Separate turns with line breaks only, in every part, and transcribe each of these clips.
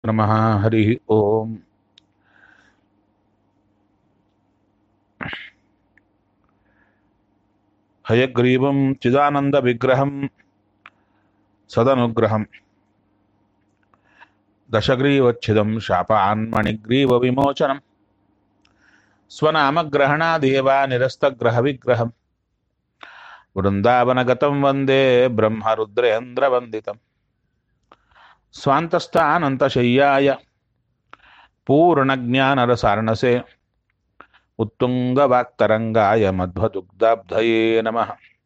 नमः हरिः ओम् हयग्रीवं चिदानन्दविग्रहं सदनुग्रहं दशग्रीवच्छिदं शापान्मणिग्रीवविमोचनं स्वनामग्रहणादेव निरस्तग्रहविग्रहं वृन्दावनगतं वन्दे ब्रह्मरुद्रेन्द्रवन्दितम् स्वान्तस्थानन्तशय्याय पूर्णज्ञानरसार्णसे उत्तुङ्गवाक्तरङ्गाय मध्वदुग्धाब्धये नमः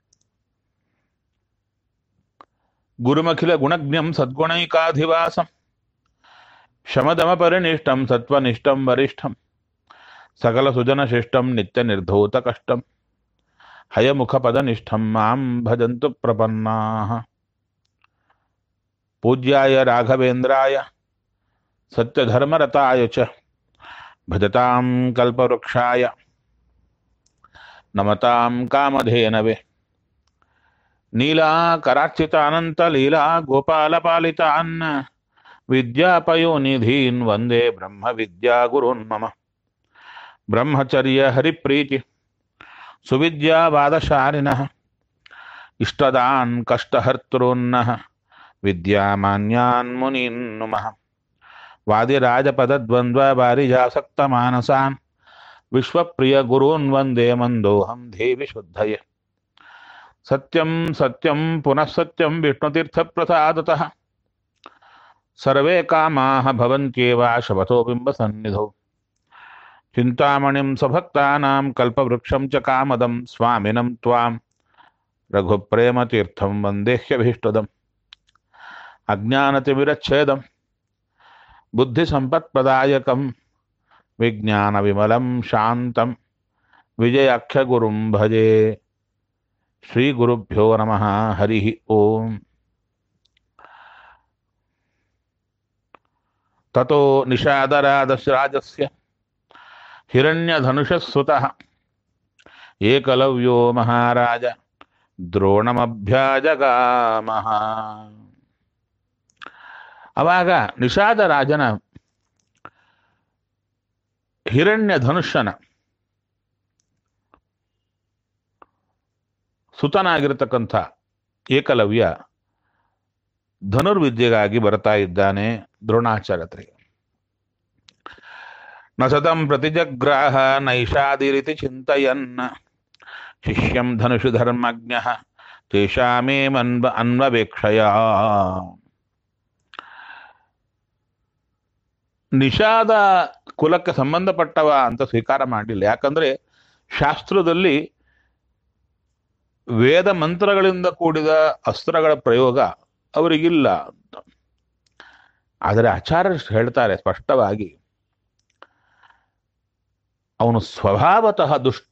गुरुमखिलगुणज्ञं सद्गुणैकाधिवासं शमदमपरिनिष्टं सत्त्वनिष्ठं वरिष्ठं सकलसुजनशिष्टं नित्यनिर्धूतकष्टं हयमुखपदनिष्ठं मां भजन्तु प्रपन्नाः पूज्याय राघवेन्द्राय सत्यधर्मरताय च भजतां कल्पवृक्षाय नमतां कामधेनवे नीलाकरार्चितानन्तलीला गोपालपालितान् विद्यापयोनिधीन् वन्दे ब्रह्मविद्यागुरून् मम ब्रह्मचर्यहरिप्रीति सुविद्यावादशालिनः इष्टदान् कष्टहर्तॄन्नः विद्यामान्यान् मुनीन् नुमः वादिराजपदद्वन्द्ववारिजासक्तमानसान् विश्वप्रियगुरून् वन्दे मन्दोऽहं देवि शुद्धये सत्यं सत्यं पुनः सत्यं विष्णुतीर्थप्रसादतः सर्वे कामाः भवन्त्येव शपथो बिम्बसन्निधौ चिन्तामणिं स्वभक्तानां कल्पवृक्षं च कामदं स्वामिनं त्वां रघुप्रेमतीर्थं वन्देह्यभीष्टदम् अज्ञानतिमिरच्छेदं बुद्धिसम्पत्प्रदायकं विज्ञानविमलं शान्तं विजयाख्यगुरुं भजे श्रीगुरुभ्यो नमः हरिः ओम् ततो निषादरादशराजस्य हिरण्यधनुषस्सुतः एकलव्यो महाराज ದ್ರೋಣಮಭ್ಯಾಜಗಾಮಹ ಅವಾಗ ನಿಷಾದ ರಾಜನ ಹಿರಣ್ಯ ಧನುಷ್ಯನ ಸುತನಾಗಿರತಕ್ಕಂಥ ಏಕಲವ್ಯ ಧನುರ್ವಿದ್ಯೆಗಾಗಿ ಬರ್ತಾ ಇದ್ದಾನೆ ದ್ರೋಣಾಚಾರ್ಯತ್ರಿಗೆ ನ ಸತಂ ಪ್ರತಿಜಗ್ರಾಹ ನೈಷಾದಿರಿತಿ ಚಿಂತಯನ್ನ ಶಿಷ್ಯಂ ಧನುಷು ಧರ್ಮಜ್ಞ ತೇಷಾಮೇಮನ್ವ ಅನ್ವವೇಕ್ಷಯ ನಿಷಾದ ಕುಲಕ್ಕೆ ಸಂಬಂಧಪಟ್ಟವ ಅಂತ ಸ್ವೀಕಾರ ಮಾಡಲಿಲ್ಲ ಯಾಕಂದ್ರೆ ಶಾಸ್ತ್ರದಲ್ಲಿ ವೇದ ಮಂತ್ರಗಳಿಂದ ಕೂಡಿದ ಅಸ್ತ್ರಗಳ ಪ್ರಯೋಗ ಅವರಿಗಿಲ್ಲ ಅಂತ ಆದರೆ ಆಚಾರ್ಯರು ಹೇಳ್ತಾರೆ ಸ್ಪಷ್ಟವಾಗಿ ಅವನು ಸ್ವಭಾವತಃ ದುಷ್ಟ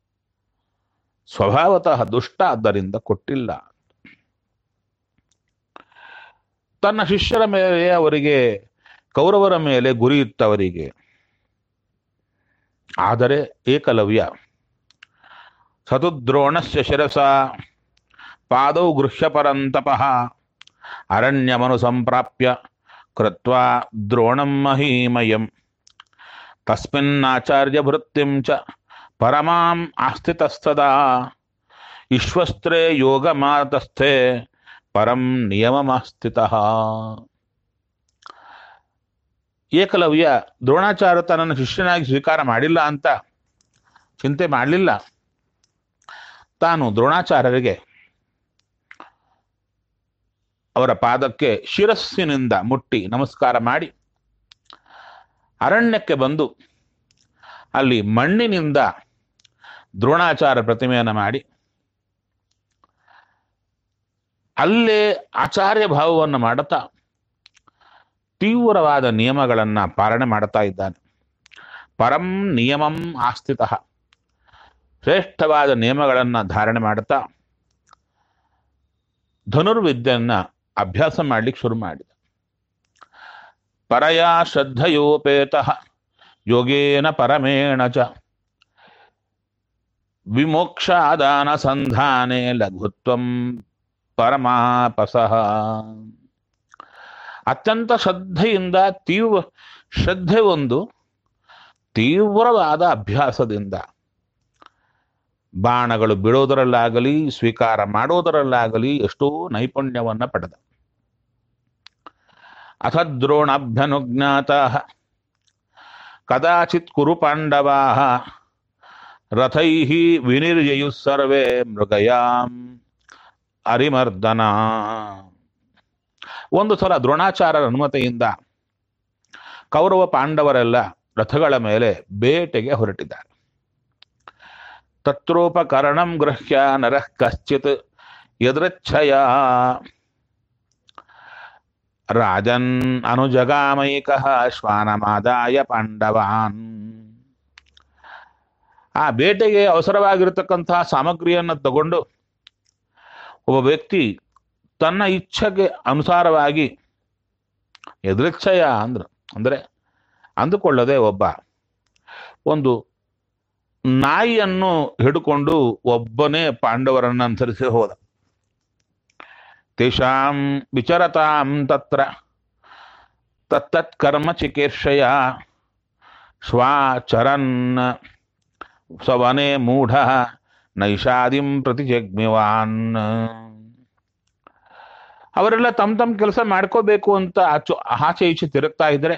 ಸ್ವಭಾವತಃ ದುಷ್ಟ ಆದ್ದರಿಂದ ಕೊಟ್ಟಿಲ್ಲ ತನ್ನ ಶಿಷ್ಯರ ಮೇಲೆ ಅವರಿಗೆ ಕೌರವರ ಮೇಲೆ ಗುರಿ ಇತ್ತವರಿಗೆ ಆದರೆ ಏಕಲವ್ಯ ಸತುದ್ರೋಣಸ್ಯ ಶಿರಸ ಪಾದೌ ಗೃಹ್ಯ ಪರಂತಪಃ ಅರಣ್ಯಮನು ಸಂಪ್ರಾಪ್ಯ ಕೃತ್ವಾ ದ್ರೋಣಂ ಮಹೀಮಯಂ ತಸ್ಮಿನ್ನಾಚಾರ್ಯ ವೃತ್ತಿಂ ಚ ಪರಮಾಂ ಆಸ್ಥಿತಸ್ತದಾ ವಿಶ್ವಸ್ತ್ರೇ ಯೋಗ ಮಾತಸ್ಥೆ ಪರಂ ನಿಯಮಮಾಸ್ಥಿತ ಏಕಲವ್ಯ ದ್ರೋಣಾಚಾರ್ಯ ತನ್ನನ್ನು ಶಿಷ್ಯನಾಗಿ ಸ್ವೀಕಾರ ಮಾಡಿಲ್ಲ ಅಂತ ಚಿಂತೆ ಮಾಡಲಿಲ್ಲ ತಾನು ದ್ರೋಣಾಚಾರ್ಯರಿಗೆ ಅವರ ಪಾದಕ್ಕೆ ಶಿರಸ್ಸಿನಿಂದ ಮುಟ್ಟಿ ನಮಸ್ಕಾರ ಮಾಡಿ ಅರಣ್ಯಕ್ಕೆ ಬಂದು ಅಲ್ಲಿ ಮಣ್ಣಿನಿಂದ ದ್ರೋಣಾಚಾರ ಪ್ರತಿಮೆಯನ್ನು ಮಾಡಿ ಅಲ್ಲೇ ಆಚಾರ್ಯ ಭಾವವನ್ನು ಮಾಡುತ್ತಾ ತೀವ್ರವಾದ ನಿಯಮಗಳನ್ನು ಪಾಲನೆ ಮಾಡುತ್ತಾ ಇದ್ದಾನೆ ಪರಂ ನಿಯಮಂ ಆಸ್ಥಿತ ಶ್ರೇಷ್ಠವಾದ ನಿಯಮಗಳನ್ನು ಧಾರಣೆ ಮಾಡುತ್ತಾ ಧನುರ್ವಿದ್ಯೆಯನ್ನ ಅಭ್ಯಾಸ ಮಾಡ್ಲಿಕ್ಕೆ ಶುರು ಮಾಡಿದ ಪರಯಾ ಶ್ರದ್ಧಯೋಪೇತ ಯೋಗೇನ ಪರಮೇಣ ಚ ವಿಮೋಕ್ಷಾದಾನ ಸಂಧಾನೆ ಲಘುತ್ವಂ ಪರಮಾಪಸಃ ಅತ್ಯಂತ ಶ್ರದ್ಧೆಯಿಂದ ತೀವ್ರ ಶ್ರದ್ಧೆ ಒಂದು ತೀವ್ರವಾದ ಅಭ್ಯಾಸದಿಂದ ಬಾಣಗಳು ಬಿಡೋದರಲ್ಲಾಗಲಿ ಸ್ವೀಕಾರ ಮಾಡೋದರಲ್ಲಾಗಲಿ ಎಷ್ಟೋ ನೈಪುಣ್ಯವನ್ನ ಪಡೆದ ಅಥ ದ್ರೋಣಾಭ್ಯನುಜ್ಞಾತ ಕದಾಚಿತ್ ಕುರು ಪಾಂಡವಾ ರಥೈ ವಿನಿರ್ಯಯು ಸರ್ವೇ ಮೃಗಯಾಂ ಅರಿಮರ್ದನ ಒಂದು ಸಲ ದ್ರೋಣಾಚಾರ್ಯರ ಅನುಮತಿಯಿಂದ ಕೌರವ ಪಾಂಡವರೆಲ್ಲ ರಥಗಳ ಮೇಲೆ ಬೇಟೆಗೆ ಹೊರಟಿದ್ದಾರೆ ತತ್ರೋಪಕರಣಂ ಗೃಹ್ಯ ನರಃ ಕಶ್ಚಿತ್ ಯದೃಚ್ಛಯ ರಾಜನ್ ಅನುಜಗಾಮೈಕ ಶ್ವಾನಮಾದಾಯ ಪಾಂಡವಾನ್ ಆ ಬೇಟೆಗೆ ಅವಸರವಾಗಿರತಕ್ಕಂತಹ ಸಾಮಗ್ರಿಯನ್ನು ತಗೊಂಡು ಒಬ್ಬ ವ್ಯಕ್ತಿ ತನ್ನ ಇಚ್ಛೆಗೆ ಅನುಸಾರವಾಗಿ ಎದೃಚ್ಛಯ ಅಂದ್ರು ಅಂದ್ರೆ ಅಂದುಕೊಳ್ಳದೆ ಒಬ್ಬ ಒಂದು ನಾಯಿಯನ್ನು ಹಿಡ್ಕೊಂಡು ಒಬ್ಬನೇ ಪಾಂಡವರನ್ನು ಅನುಸರಿಸಿ ಹೋದ ತೇಷಾಂ ವಿಚರತಾಂ ತತ್ರ ತತ್ತತ್ ಕರ್ಮ ಚಿಕೀರ್ಷಯ ಶ್ವಾಚರನ್ ಸವನೆ ಮೂಢ ನೈಷಾದಿಂ ಪ್ರತಿ ಜಗ್ಮಿವಾನ್ ಅವರೆಲ್ಲ ತಮ್ಮ ತಮ್ಮ ಕೆಲಸ ಮಾಡ್ಕೋಬೇಕು ಅಂತ ಆಚು ಆಚೆ ಈಚೆ ತಿರುಗ್ತಾ ಇದ್ರೆ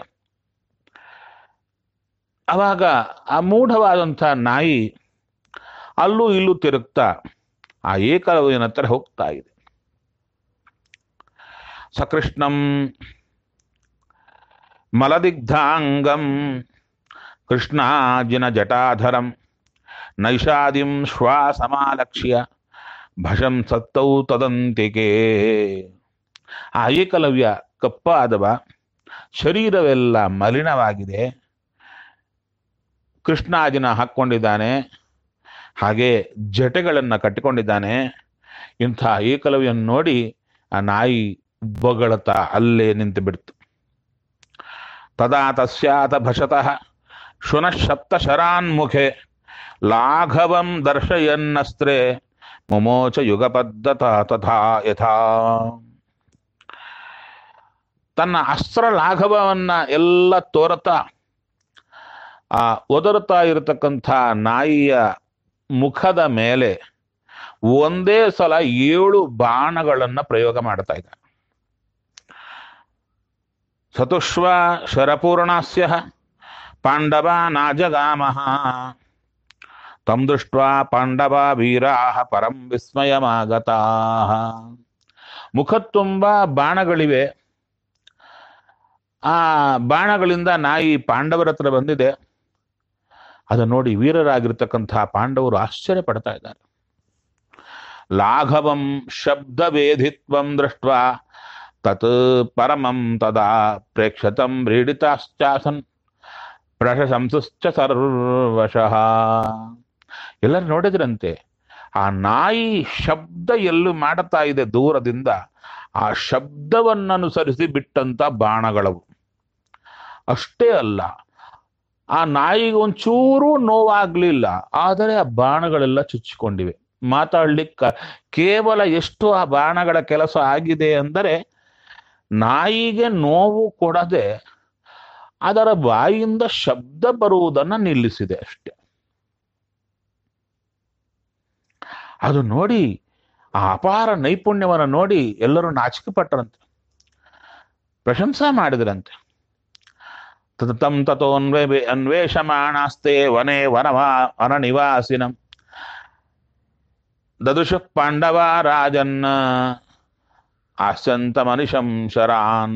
ಅವಾಗ ಆ ಮೂಢವಾದಂಥ ನಾಯಿ ಅಲ್ಲೂ ಇಲ್ಲೂ ತಿರುಗ್ತಾ ಆ ಏಕಲವ್ಯನ ಹತ್ರ ಹೋಗ್ತಾ ಇದೆ ಸಕೃಷ್ಣಂ ಮಲದಿಗ್ಧಾಂಗಂ ಕೃಷ್ಣಾಜಿನ ಜಟಾಧರಂ ನೈಷಾದಿಂ ಶ್ವಾಸಮಾಲಕ್ಷ್ಯ ಭಷಂ ಸತ್ತೌ ತದಂತಿಕೆ ಆ ಏಕಲವ್ಯ ಕಪ್ಪಾದವ ಶರೀರವೆಲ್ಲ ಮಲಿನವಾಗಿದೆ ಕೃಷ್ಣಾಜಿನ ಹಾಕ್ಕೊಂಡಿದ್ದಾನೆ ಹಾಗೆ ಜಟೆಗಳನ್ನು ಕಟ್ಟಿಕೊಂಡಿದ್ದಾನೆ ಇಂಥ ಏಕಲವ್ಯನ ನೋಡಿ ಆ ನಾಯಿ ಬೊಗಳತ ಅಲ್ಲೇ ನಿಂತು ಬಿಡ್ತು ತದಾ ತಸ್ಯಾತ ಭಷತಃ ಶುನಃಶಪ್ತ ಶರಾನ್ಮುಖೆ ಲಾಘವಂ ದರ್ಶಯನ್ನಸ್ತ್ರೆ ಮುಮೋಚ ಯುಗಪದ್ಧತ ತಥಾ ಯಥಾ ತನ್ನ ಅಸ್ತ್ರ ಲಾಘವವನ್ನ ಎಲ್ಲ ತೋರತಾ ಆ ಒದರುತ್ತಾ ಇರತಕ್ಕಂಥ ನಾಯಿಯ ಮುಖದ ಮೇಲೆ ಒಂದೇ ಸಲ ಏಳು ಬಾಣಗಳನ್ನ ಪ್ರಯೋಗ ಮಾಡ್ತಾ ಇದ್ದ ಸತುಷ್ವ ಶರಪೂರ್ಣಸ್ಯ ಪಾಂಡವ ನಾಜಗಾಮಃ ತಂ ದೃಷ್ಟ ಪಾಂಡವ ವೀರಾ ಪರಂ ವಿಸ್ಮಯಮಾಗತಾ ಮುಖ ತುಂಬ ಬಾಣಗಳಿವೆ ಆ ಬಾಣಗಳಿಂದ ನಾಯಿ ಪಾಂಡವರ ಹತ್ರ ಬಂದಿದೆ ಅದನ್ನು ನೋಡಿ ವೀರರಾಗಿರ್ತಕ್ಕಂತಹ ಪಾಂಡವರು ಆಶ್ಚರ್ಯ ಪಡ್ತಾ ಇದ್ದಾರೆ ಲಾಘವಂ ಶಬ್ದವೇಧಿತ್ವಂ ದೃಷ್ಟ ತತ್ ಪರಮಂ ತದಾ ಪ್ರೇಕ್ಷತಂ ವ್ರೀಡಿತಾಶ್ಚಾಸನ್ ಪ್ರಶಂಸುಶ್ಚ ಸರ್ವಶಃ ಎಲ್ಲರೂ ನೋಡಿದ್ರಂತೆ ಆ ನಾಯಿ ಶಬ್ದ ಎಲ್ಲೂ ಮಾಡುತ್ತಾ ಇದೆ ದೂರದಿಂದ ಆ ಶಬ್ದವನ್ನನುಸರಿಸಿ ಬಿಟ್ಟಂತ ಬಾಣಗಳವು ಅಷ್ಟೇ ಅಲ್ಲ ಆ ನಾಯಿಗೆ ಒಂಚೂರು ನೋವಾಗ್ಲಿಲ್ಲ ಆದರೆ ಆ ಬಾಣಗಳೆಲ್ಲ ಚುಚ್ಚಿಕೊಂಡಿವೆ ಮಾತಾಡ್ಲಿಕ್ಕ ಕೇವಲ ಎಷ್ಟು ಆ ಬಾಣಗಳ ಕೆಲಸ ಆಗಿದೆ ಅಂದರೆ ನಾಯಿಗೆ ನೋವು ಕೊಡದೆ ಅದರ ಬಾಯಿಯಿಂದ ಶಬ್ದ ಬರುವುದನ್ನು ನಿಲ್ಲಿಸಿದೆ ಅಷ್ಟೆ ಅದು ನೋಡಿ ಆ ಅಪಾರ ನೈಪುಣ್ಯವನ್ನು ನೋಡಿ ಎಲ್ಲರೂ ನಾಚಿಕೆ ಪಟ್ಟರಂತೆ ಪ್ರಶಂಸಾ ಮಾಡಿದ್ರಂತೆ ತಂ ತಥೋ ಅನ್ವೇ ಅನ್ವೇಷಮಾಣಾಸ್ತೆ ವನೆ ವನವಾ ವನ ನಿವಾಸಿನಂ ದದುಷ ಪಾಂಡವ ರಾಜನ್ ಆಸ್ಯಂತ ಮನುಷಂ ಶರಾನ್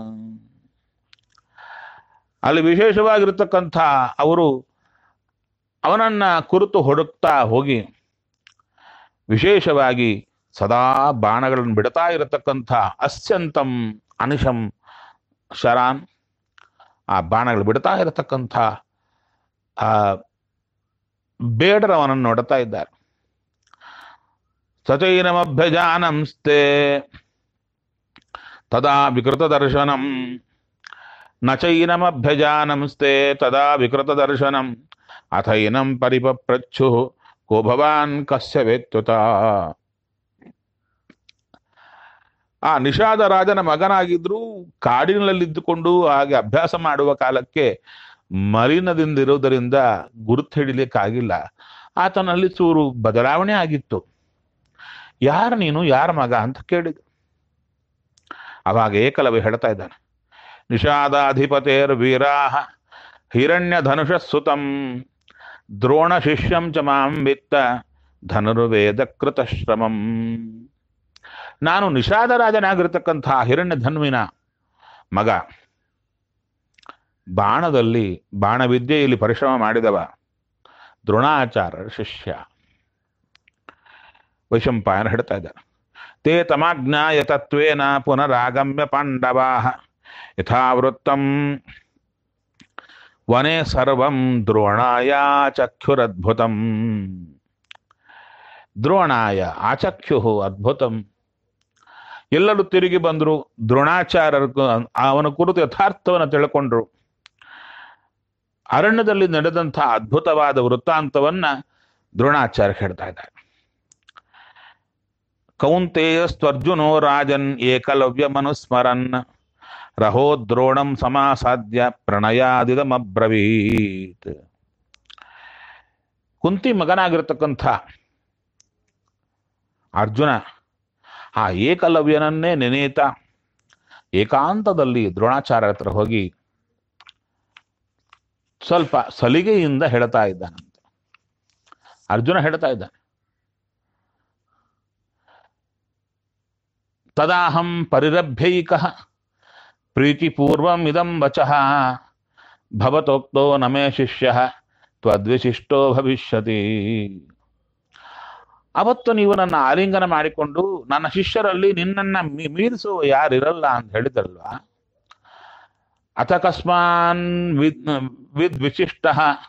ಅಲ್ಲಿ ವಿಶೇಷವಾಗಿರ್ತಕ್ಕಂಥ ಅವರು ಅವನನ್ನ ಕುರಿತು ಹುಡುಕ್ತಾ ಹೋಗಿ ವಿಶೇಷವಾಗಿ ಸದಾ ಬಾಣಗಳನ್ನು ಬಿಡ್ತಾ ಇರತಕ್ಕಂಥ ಅಸ್ಯಂತಂ ಅನಿಶಂ ಶರಾನ್ ಆ ಬಾಣಗಳು ಬಿಡ್ತಾ ಇರತಕ್ಕಂಥ ಆ ಬೇಡರವನನ್ನು ನೋಡುತ್ತಾ ಇದ್ದಾರೆ ಸಚೈನಮಭ್ಯಜಾನಂಸ್ತೆ ತದಾ ವಿಕೃತ ದರ್ಶನಂ ನಚೈನಮಭ್ಯಜಾನಂಸ್ತೆ ತದಾ ವಿಕೃತ ದರ್ಶನಂ ಅಥೈನಂ ಪರಿಪಪ್ರಚ್ಚು ಕೋ ಭವಾನ್ ಕಸ್ಯ ವೇತ್ಯುತ ಆ ನಿಷಾದ ರಾಜನ ಮಗನಾಗಿದ್ರು ಕಾಡಿನಲ್ಲಿದ್ದುಕೊಂಡು ಹಾಗೆ ಅಭ್ಯಾಸ ಮಾಡುವ ಕಾಲಕ್ಕೆ ಮಲಿನದಿಂದಿರುವುದರಿಂದ ಗುರುತು ಹಿಡಿಲಿಕ್ಕಾಗಿಲ್ಲ ಆತನಲ್ಲಿ ಚೂರು ಬದಲಾವಣೆ ಆಗಿತ್ತು ಯಾರು ನೀನು ಯಾರ ಮಗ ಅಂತ ಕೇಳಿದ ಅವಾಗ ಏಕಲವ್ಯ ಹೇಳ್ತಾ ಇದ್ದಾನೆ ನಿಷಾದಾಧಿಪತೇರ್ ವೀರಾಹ ಹಿರಣ್ಯ ಧನುಷ ಸುತಂ ದ್ರೋಣ ಶಿಷ್ಯಂ ಚ ಮಾಂ ವಿತ್ತ ಧನುರ್ವೇದ ಕೃತಶ್ರಮಂ ನಾನು ನಿಷಾದರಾಜನಾಗಿರ್ತಕ್ಕಂಥ ಹಿರಣ್ಯ ಧನ್ವಿನ ಮಗ ಬಾಣದಲ್ಲಿ ಬಾಣವಿದ್ಯೆಯಲ್ಲಿ ಪರಿಶ್ರಮ ಮಾಡಿದವ ದ್ರೋಣಾಚಾರ್ಯರ ಶಿಷ್ಯ ವೈಶಂಪಾಯನ ಹೇಳ್ತಾ ಇದ್ದಾರೆ ತೇ ತಮಾಜ್ಞಾಯ ತತ್ವೇನ ಪುನರಾಗಮ್ಯ ಪಾಂಡವಾ ಯಥಾವೃತ್ತಂ ವನೆ ಸರ್ವಂ ದ್ರೋಣಾಯ ಚಕ್ಷುರದ್ಭುತಂ ದ್ರೋಣಾಯ ಆಚಕ್ಷು ಅದ್ಭುತಂ ಎಲ್ಲರೂ ತಿರುಗಿ ಬಂದರು ದ್ರೋಣಾಚಾರ್ಯರ ಅವನ ಕುರಿತು ಯಥಾರ್ಥವನ್ನು ತಿಳ್ಕೊಂಡ್ರು ಅರಣ್ಯದಲ್ಲಿ ನಡೆದಂಥ ಅದ್ಭುತವಾದ ವೃತ್ತಾಂತವನ್ನ ದ್ರೋಣಾಚಾರ್ಯ ಹೇಳ್ತಾ ಇದ್ದಾರೆ ಕೌಂತೇಯ ಸ್ವರ್ಜುನೋ ರಾಜನ್ ಏಕಲವ್ಯ ಮನುಸ್ಮರನ್ ರಹೋ ದ್ರೋಣಂ ಸಮಾಸಾದ್ಯ ಪ್ರಣಯಾದಿದಮಬ್ರವೀತ್ ಕುಂತಿ ಮಗನಾಗಿರ್ತಕ್ಕಂಥ ಅರ್ಜುನ ಆ ಏಕಲವ್ಯನನ್ನೇ ನೆನೆಯುತ್ತ ಏಕಾಂತದಲ್ಲಿ ದ್ರೋಣಾಚಾರ್ಯ ಹತ್ರ ಹೋಗಿ ಸ್ವಲ್ಪ ಸಲಿಗೆಯಿಂದ ಹೇಳ್ತಾ ಇದ್ದಾನಂತೆ ಅರ್ಜುನ ಹೇಳ್ತಾ ಇದ್ದಾನೆ ತದಾಹಂ ಪರಿರಭ್ಯೈಕ ಪ್ರೀತಿಪೂರ್ವಂ ಇದಂ ವಚಃ ಭವತೋಕ್ತೋ ನಮೇ ಶಿಷ್ಯ ತ್ವದ್ವಿಶಿಷ್ಟೋ ಭವಿಷ್ಯತಿ ಅವತ್ತು ನೀವು ನನ್ನ ಆಲಿಂಗನ ಮಾಡಿಕೊಂಡು ನನ್ನ ಶಿಷ್ಯರಲ್ಲಿ ನಿನ್ನನ್ನ ಮೀ- ಮೀರಿಸುವ ಯಾರಿರಲ್ಲ ಅಂತ ಹೇಳಿದ್ರಲ್ವಾ ಅತಕಸ್ಮಾನ್ ವಿದ್ ವಿದ್ ವಿಶಿಷ್ಟ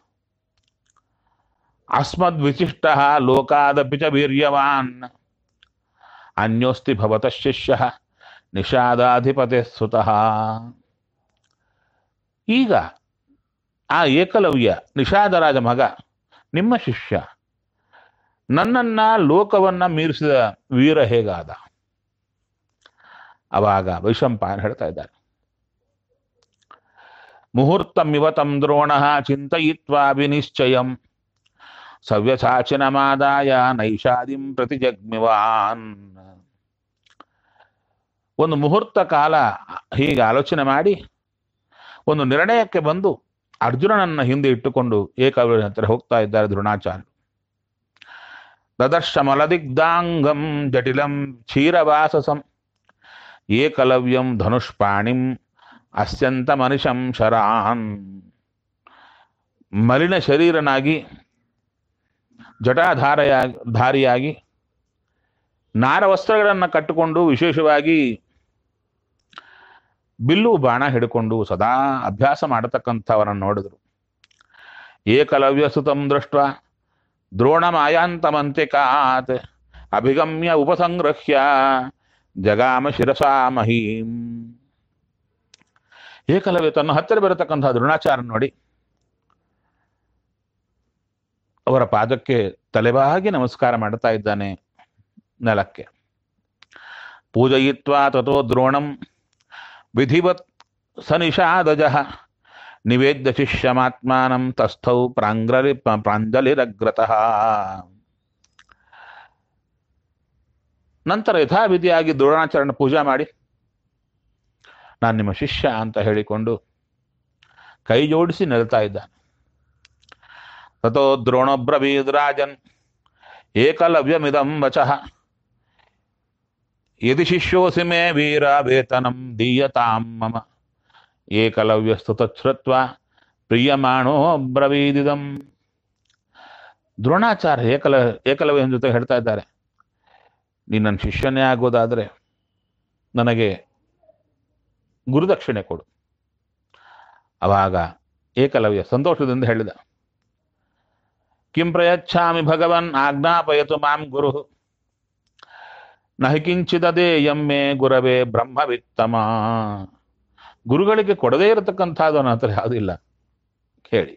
ಅಸ್ಮದ್ ವಿಶಿಷ್ಟ ಲೋಕಾದಪಿ ಚ ವೀರ್ಯವಾನ್ ಅನ್ಯೋಸ್ತಿ ಭವತಃ ಶಿಷ್ಯ ನಿಷಾದಾಧಿಪತಿ ಸುತಃ ಈಗ ಆ ಏಕಲವ್ಯ ನಿಷಾದರಾಜ ಮಗ ನಿಮ್ಮ ಶಿಷ್ಯ ನನ್ನನ್ನ ಲೋಕವನ್ನ ಮೀರಿಸಿದ ವೀರ ಹೇಗಾದ ಅವಾಗ ವೈಶಂಪಾಯನ ಹೇಳ್ತಾ ಇದ್ದಾರೆ ಮುಹೂರ್ತಮಿವ ತಂ ದ್ರೋಣ ಚಿಂತಯಿತ್ವಾ ವಿನಿಶ್ಚಯಂ ಸವ್ಯಸಾಚಿನಮಾದಾಯ ನೈಷಾದಿಂ ಪ್ರತಿಜಗ್ಮಿವಾನ್ ಒಂದು ಮುಹೂರ್ತ ಕಾಲ ಹೀಗೆ ಆಲೋಚನೆ ಮಾಡಿ ಒಂದು ನಿರ್ಣಯಕ್ಕೆ ಬಂದು ಅರ್ಜುನನನ್ನ ಹಿಂದೆ ಇಟ್ಟುಕೊಂಡು ಏಕಲವ್ಯನ ಹತ್ರ ಹೋಗ್ತಾ ಇದ್ದಾರೆ ದ್ರೋಣಾಚಾರ್ಯ ದದರ್ಶಮಲದಿಗ್ಧಾಂಗಂ ಜಟಿಲಂ ಕ್ಷೀರವಾಸಸಂ ಏಕಲವ್ಯಂ ಧನುಷ್ಪಾಣಿಂ ಅಸ್ಯಂತ ಮನಿಷಂ ಶರಾನ್ ಮಲಿನ ಶರೀರನಾಗಿ ಜಟಾಧಾರೆಯಾಗಿ ಧಾರಿಯಾಗಿ ನಾರ ವಸ್ತ್ರಗಳನ್ನು ಕಟ್ಟಿಕೊಂಡು ವಿಶೇಷವಾಗಿ ಬಿಲ್ಲು ಬಾಣ ಹಿಡ್ಕೊಂಡು ಸದಾ ಅಭ್ಯಾಸ ಮಾಡತಕ್ಕಂಥವರನ್ನು ನೋಡಿದ್ರು ಏಕಲವ್ಯ ಸುತಂ ದೃಷ್ಟ ದ್ರೋಣಮಾಯಾಂತಮಂತಿಕಾತ್ ಅಭಿಗಮ್ಯ ಉಪಸಂಗ್ರಹ್ಯ ಜಗಾಮ ಶಿರಸಾ ಮಹೀಂ ಏಕಲವ್ಯ ತನ್ನ ಹತ್ತಿರ ಬರತಕ್ಕಂತಹ ದ್ರೋಣಾಚಾರ್ಯ ನೋಡಿ ಅವರ ಪಾದಕ್ಕೆ ತಲೆಬಾಗಿ ನಮಸ್ಕಾರ ಮಾಡ್ತಾ ಇದ್ದಾನೆ ನೆಲಕ್ಕೆ ಪೂಜಯಿತ್ವಾ ತಥೋ ದ್ರೋಣಂ ವಿಧಿವತ್ ಸನಿಷಾದಜ ನಿವೇದ್ಯ ಶಿಷ್ಯಮಾತ್ಮಾನಂ ತಸ್ಥೌ ಪ್ರಾಂಗ್ರಲಿ ಪ್ರಾಂಜಲಿರಗ್ರತಃ ನಂತರ ಯಥಾವಿಧಿಯಾಗಿ ದ್ರೋಣಾಚರಣ ಪೂಜಾ ಮಾಡಿ ನಾನು ನಿಮ್ಮ ಶಿಷ್ಯ ಅಂತ ಹೇಳಿಕೊಂಡು ಕೈ ಜೋಡಿಸಿ ನಿಲ್ತಾ ಇದ್ದಾನೆ ತಥೋ ದ್ರೋಣಬ್ರವೀದ್ರಾಜನ್ ಏಕಲವ್ಯಮಿದಂ ವಚಃ ಯದಿ ಶಿಷ್ಯೋಸಿ ಮೇ ವೀರ ವೇತನಂ ದೀಯತಾಂ ಮಮ ಏಕಲವ್ಯಸ್ತುತಶ್ರುತ್ವ ಪ್ರಿಯಮಾಣೋ ಬ್ರವೀದಿದಂ ದ್ರೋಣಾಚಾರ್ಯ ಏಕಲ ಏಕಲವ್ಯನ ಜೊತೆ ಹೇಳ್ತಾ ಇದ್ದಾರೆ ನೀನು ನನ್ನ ಶಿಷ್ಯನೇ ಆಗೋದಾದ್ರೆ ನನಗೆ ಗುರುದಕ್ಷಿಣೆ ಕೊಡು ಅವಾಗ ಏಕಲವ್ಯ ಸಂತೋಷದಿಂದ ಹೇಳಿದ ಕಿಂ ಪ್ರಯಚ್ಛಾಮಿ ಭಗವನ್ ಆಜ್ಞಾಪಯತು ಮಾಂ ಗುರು ನಹಿ ಕಿಂಚಿದದೇಯಂ ಮೇ ಗುರವೇ ಬ್ರಹ್ಮವಿತ್ತಮ ಗುರುಗಳಿಗೆ ಕೊಡದೇ ಇರತಕ್ಕಂಥದ್ದು ನನ್ನ ಹತ್ರ ಯಾವುದಿಲ್ಲ ಕೇಳಿ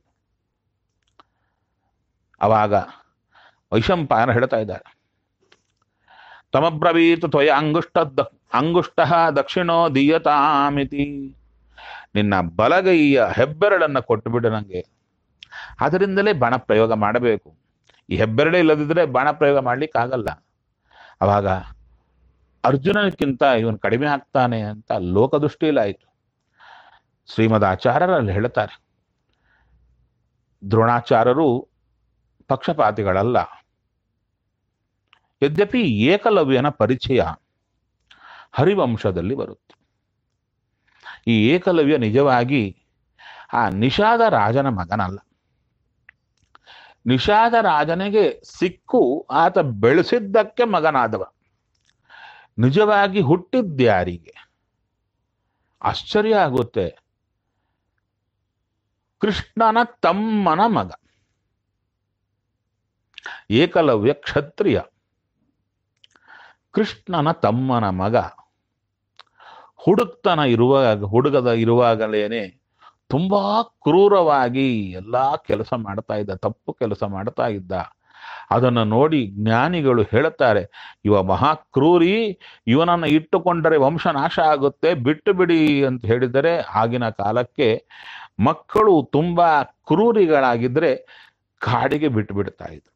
ಅವಾಗ ವೈಶಂಪಾಯನ ಹೇಳ್ತಾ ಇದ್ದಾರೆ ತಮಬ್ರವೀತ್ ತ್ವಯ ಅಂಗುಷ್ಟ ಅಂಗುಷ್ಟ ದಕ್ಷಿಣೋ ದೀಯತಾಮಿತಿ ನಿನ್ನ ಬಲಗೈಯ ಹೆಬ್ಬೆರಳನ್ನ ಕೊಟ್ಟುಬಿಡು ನನಗೆ ಅದರಿಂದಲೇ ಬಾಣ ಪ್ರಯೋಗ ಮಾಡಬೇಕು ಈ ಹೆಬ್ಬೆರಳೇ ಇಲ್ಲದಿದ್ರೆ ಬಾಣ ಪ್ರಯೋಗ ಮಾಡ್ಲಿಕ್ಕೆ ಆಗಲ್ಲ ಅವಾಗ ಅರ್ಜುನನಿಗಿಂತ ಇವನು ಕಡಿಮೆ ಆಗ್ತಾನೆ ಅಂತ ಲೋಕದೃಷ್ಟಿಯಲ್ಲಾಯಿತು ಶ್ರೀಮದ್ ಆಚಾರ್ಯರಲ್ಲಿ ಹೇಳ್ತಾರೆ ದ್ರೋಣಾಚಾರ್ಯರು ಪಕ್ಷಪಾತಿಗಳಲ್ಲ ಯದ್ಯಪಿ ಏಕಲವ್ಯನ ಪರಿಚಯ ಹರಿವಂಶದಲ್ಲಿ ಬರುತ್ತೆ ಈ ಏಕಲವ್ಯ ನಿಜವಾಗಿ ಆ ನಿಷಾದ ರಾಜನ ಮಗನಲ್ಲ ನಿಷಾದ ರಾಜನಿಗೆ ಸಿಕ್ಕು ಆತ ಬೆಳೆಸಿದ್ದಕ್ಕೆ ಮಗನಾದವ ನಿಜವಾಗಿ ಹುಟ್ಟಿದ್ಯಾರಿಗೆ ಆಶ್ಚರ್ಯ ಆಗುತ್ತೆ ಕೃಷ್ಣನ ತಮ್ಮನ ಮಗ ಏಕಲವ್ಯ ಕ್ಷತ್ರಿಯ ಕೃಷ್ಣನ ತಮ್ಮನ ಮಗ ಹುಡುಕ್ತನ ಇರುವಾಗ ಹುಡುಗದ ಇರುವಾಗಲೇನೆ ತುಂಬಾ ಕ್ರೂರವಾಗಿ ಎಲ್ಲಾ ಕೆಲಸ ಮಾಡ್ತಾ ಇದ್ದ ತಪ್ಪು ಕೆಲಸ ಮಾಡ್ತಾ ಇದ್ದ ಅದನ್ನು ನೋಡಿ ಜ್ಞಾನಿಗಳು ಹೇಳುತ್ತಾರೆ ಇವ ಮಹಾಕ್ರೂರಿ ಇವನನ್ನು ಇಟ್ಟುಕೊಂಡರೆ ವಂಶ ನಾಶ ಆಗುತ್ತೆ ಬಿಟ್ಟು ಬಿಡಿ ಅಂತ ಹೇಳಿದರೆ ಆಗಿನ ಕಾಲಕ್ಕೆ ಮಕ್ಕಳು ತುಂಬಾ ಕ್ರೂರಿಗಳಾಗಿದ್ರೆ ಕಾಡಿಗೆ ಬಿಟ್ಟು ಬಿಡ್ತಾ ಇದ್ರು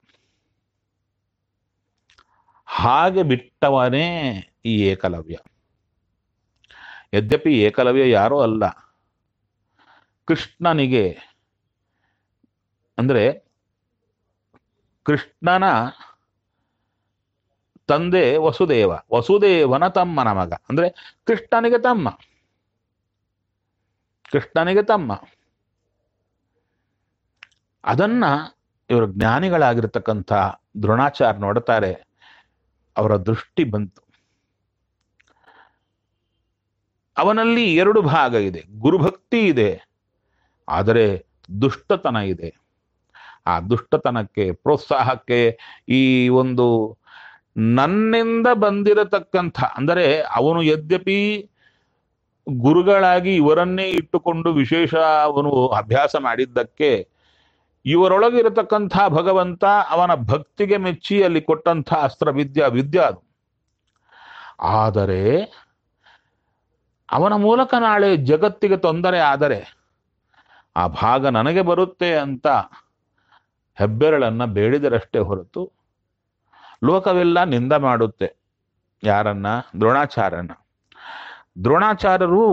ಹಾಗೆ ಬಿಟ್ಟವನೇ ಈ ಏಕಲವ್ಯ ಯದ್ಯಪಿ ಏಕಲವ್ಯ ಯಾರೋ ಅಲ್ಲ ಕೃಷ್ಣನಿಗೆ ಅಂದ್ರೆ ಕೃಷ್ಣನ ತಂದೆ ವಸುದೇವ ವಸುದೇವನ ತಮ್ಮನ ಮಗ ಅಂದ್ರೆ ಕೃಷ್ಣನಿಗೆ ತಮ್ಮ ಕೃಷ್ಣನಿಗೆ ತಮ್ಮ ಅದನ್ನ ಇವರು ಜ್ಞಾನಿಗಳಾಗಿರ್ತಕ್ಕಂಥ ದ್ರೋಣಾಚಾರ್ಯ ನೋಡ್ತಾರೆ ಅವರ ದೃಷ್ಟಿ ಬಂತು ಅವನಲ್ಲಿ ಎರಡು ಭಾಗ ಇದೆ ಗುರುಭಕ್ತಿ ಇದೆ ಆದರೆ ದುಷ್ಟತನ ಇದೆ ಆ ದುಷ್ಟತನಕ್ಕೆ ಪ್ರೋತ್ಸಾಹಕ್ಕೆ ಈ ಒಂದು ನನ್ನಿಂದ ಬಂದಿರತಕ್ಕಂಥ ಅಂದರೆ ಅವನು ಯದ್ಯಪಿ ಗುರುಗಳಾಗಿ ಇವರನ್ನೇ ಇಟ್ಟುಕೊಂಡು ವಿಶೇಷ ಅವನು ಅಭ್ಯಾಸ ಮಾಡಿದ್ದಕ್ಕೆ ಇವರೊಳಗಿರತಕ್ಕಂಥ ಭಗವಂತ ಅವನ ಭಕ್ತಿಗೆ ಮೆಚ್ಚಿ ಅಲ್ಲಿ ಕೊಟ್ಟಂಥ ಅಸ್ತ್ರ ವಿದ್ಯಾ ವಿದ್ಯೆ ಅದು ಆದರೆ ಅವನ ಮೂಲಕ ನಾಳೆ ಜಗತ್ತಿಗೆ ತೊಂದರೆ ಆದರೆ ಆ ಭಾಗ ನನಗೆ ಬರುತ್ತೆ ಅಂತ ಹೆಬ್ಬೆರಳನ್ನ ಬೇಡಿದರಷ್ಟೇ ಹೊರತು ಲೋಕವೆಲ್ಲ ನಿಂದ ಮಾಡುತ್ತೆ ಯಾರನ್ನ ದ್ರೋಣಾಚಾರ್ಯನ ದ್ರೋಣಾಚಾರ್ಯರು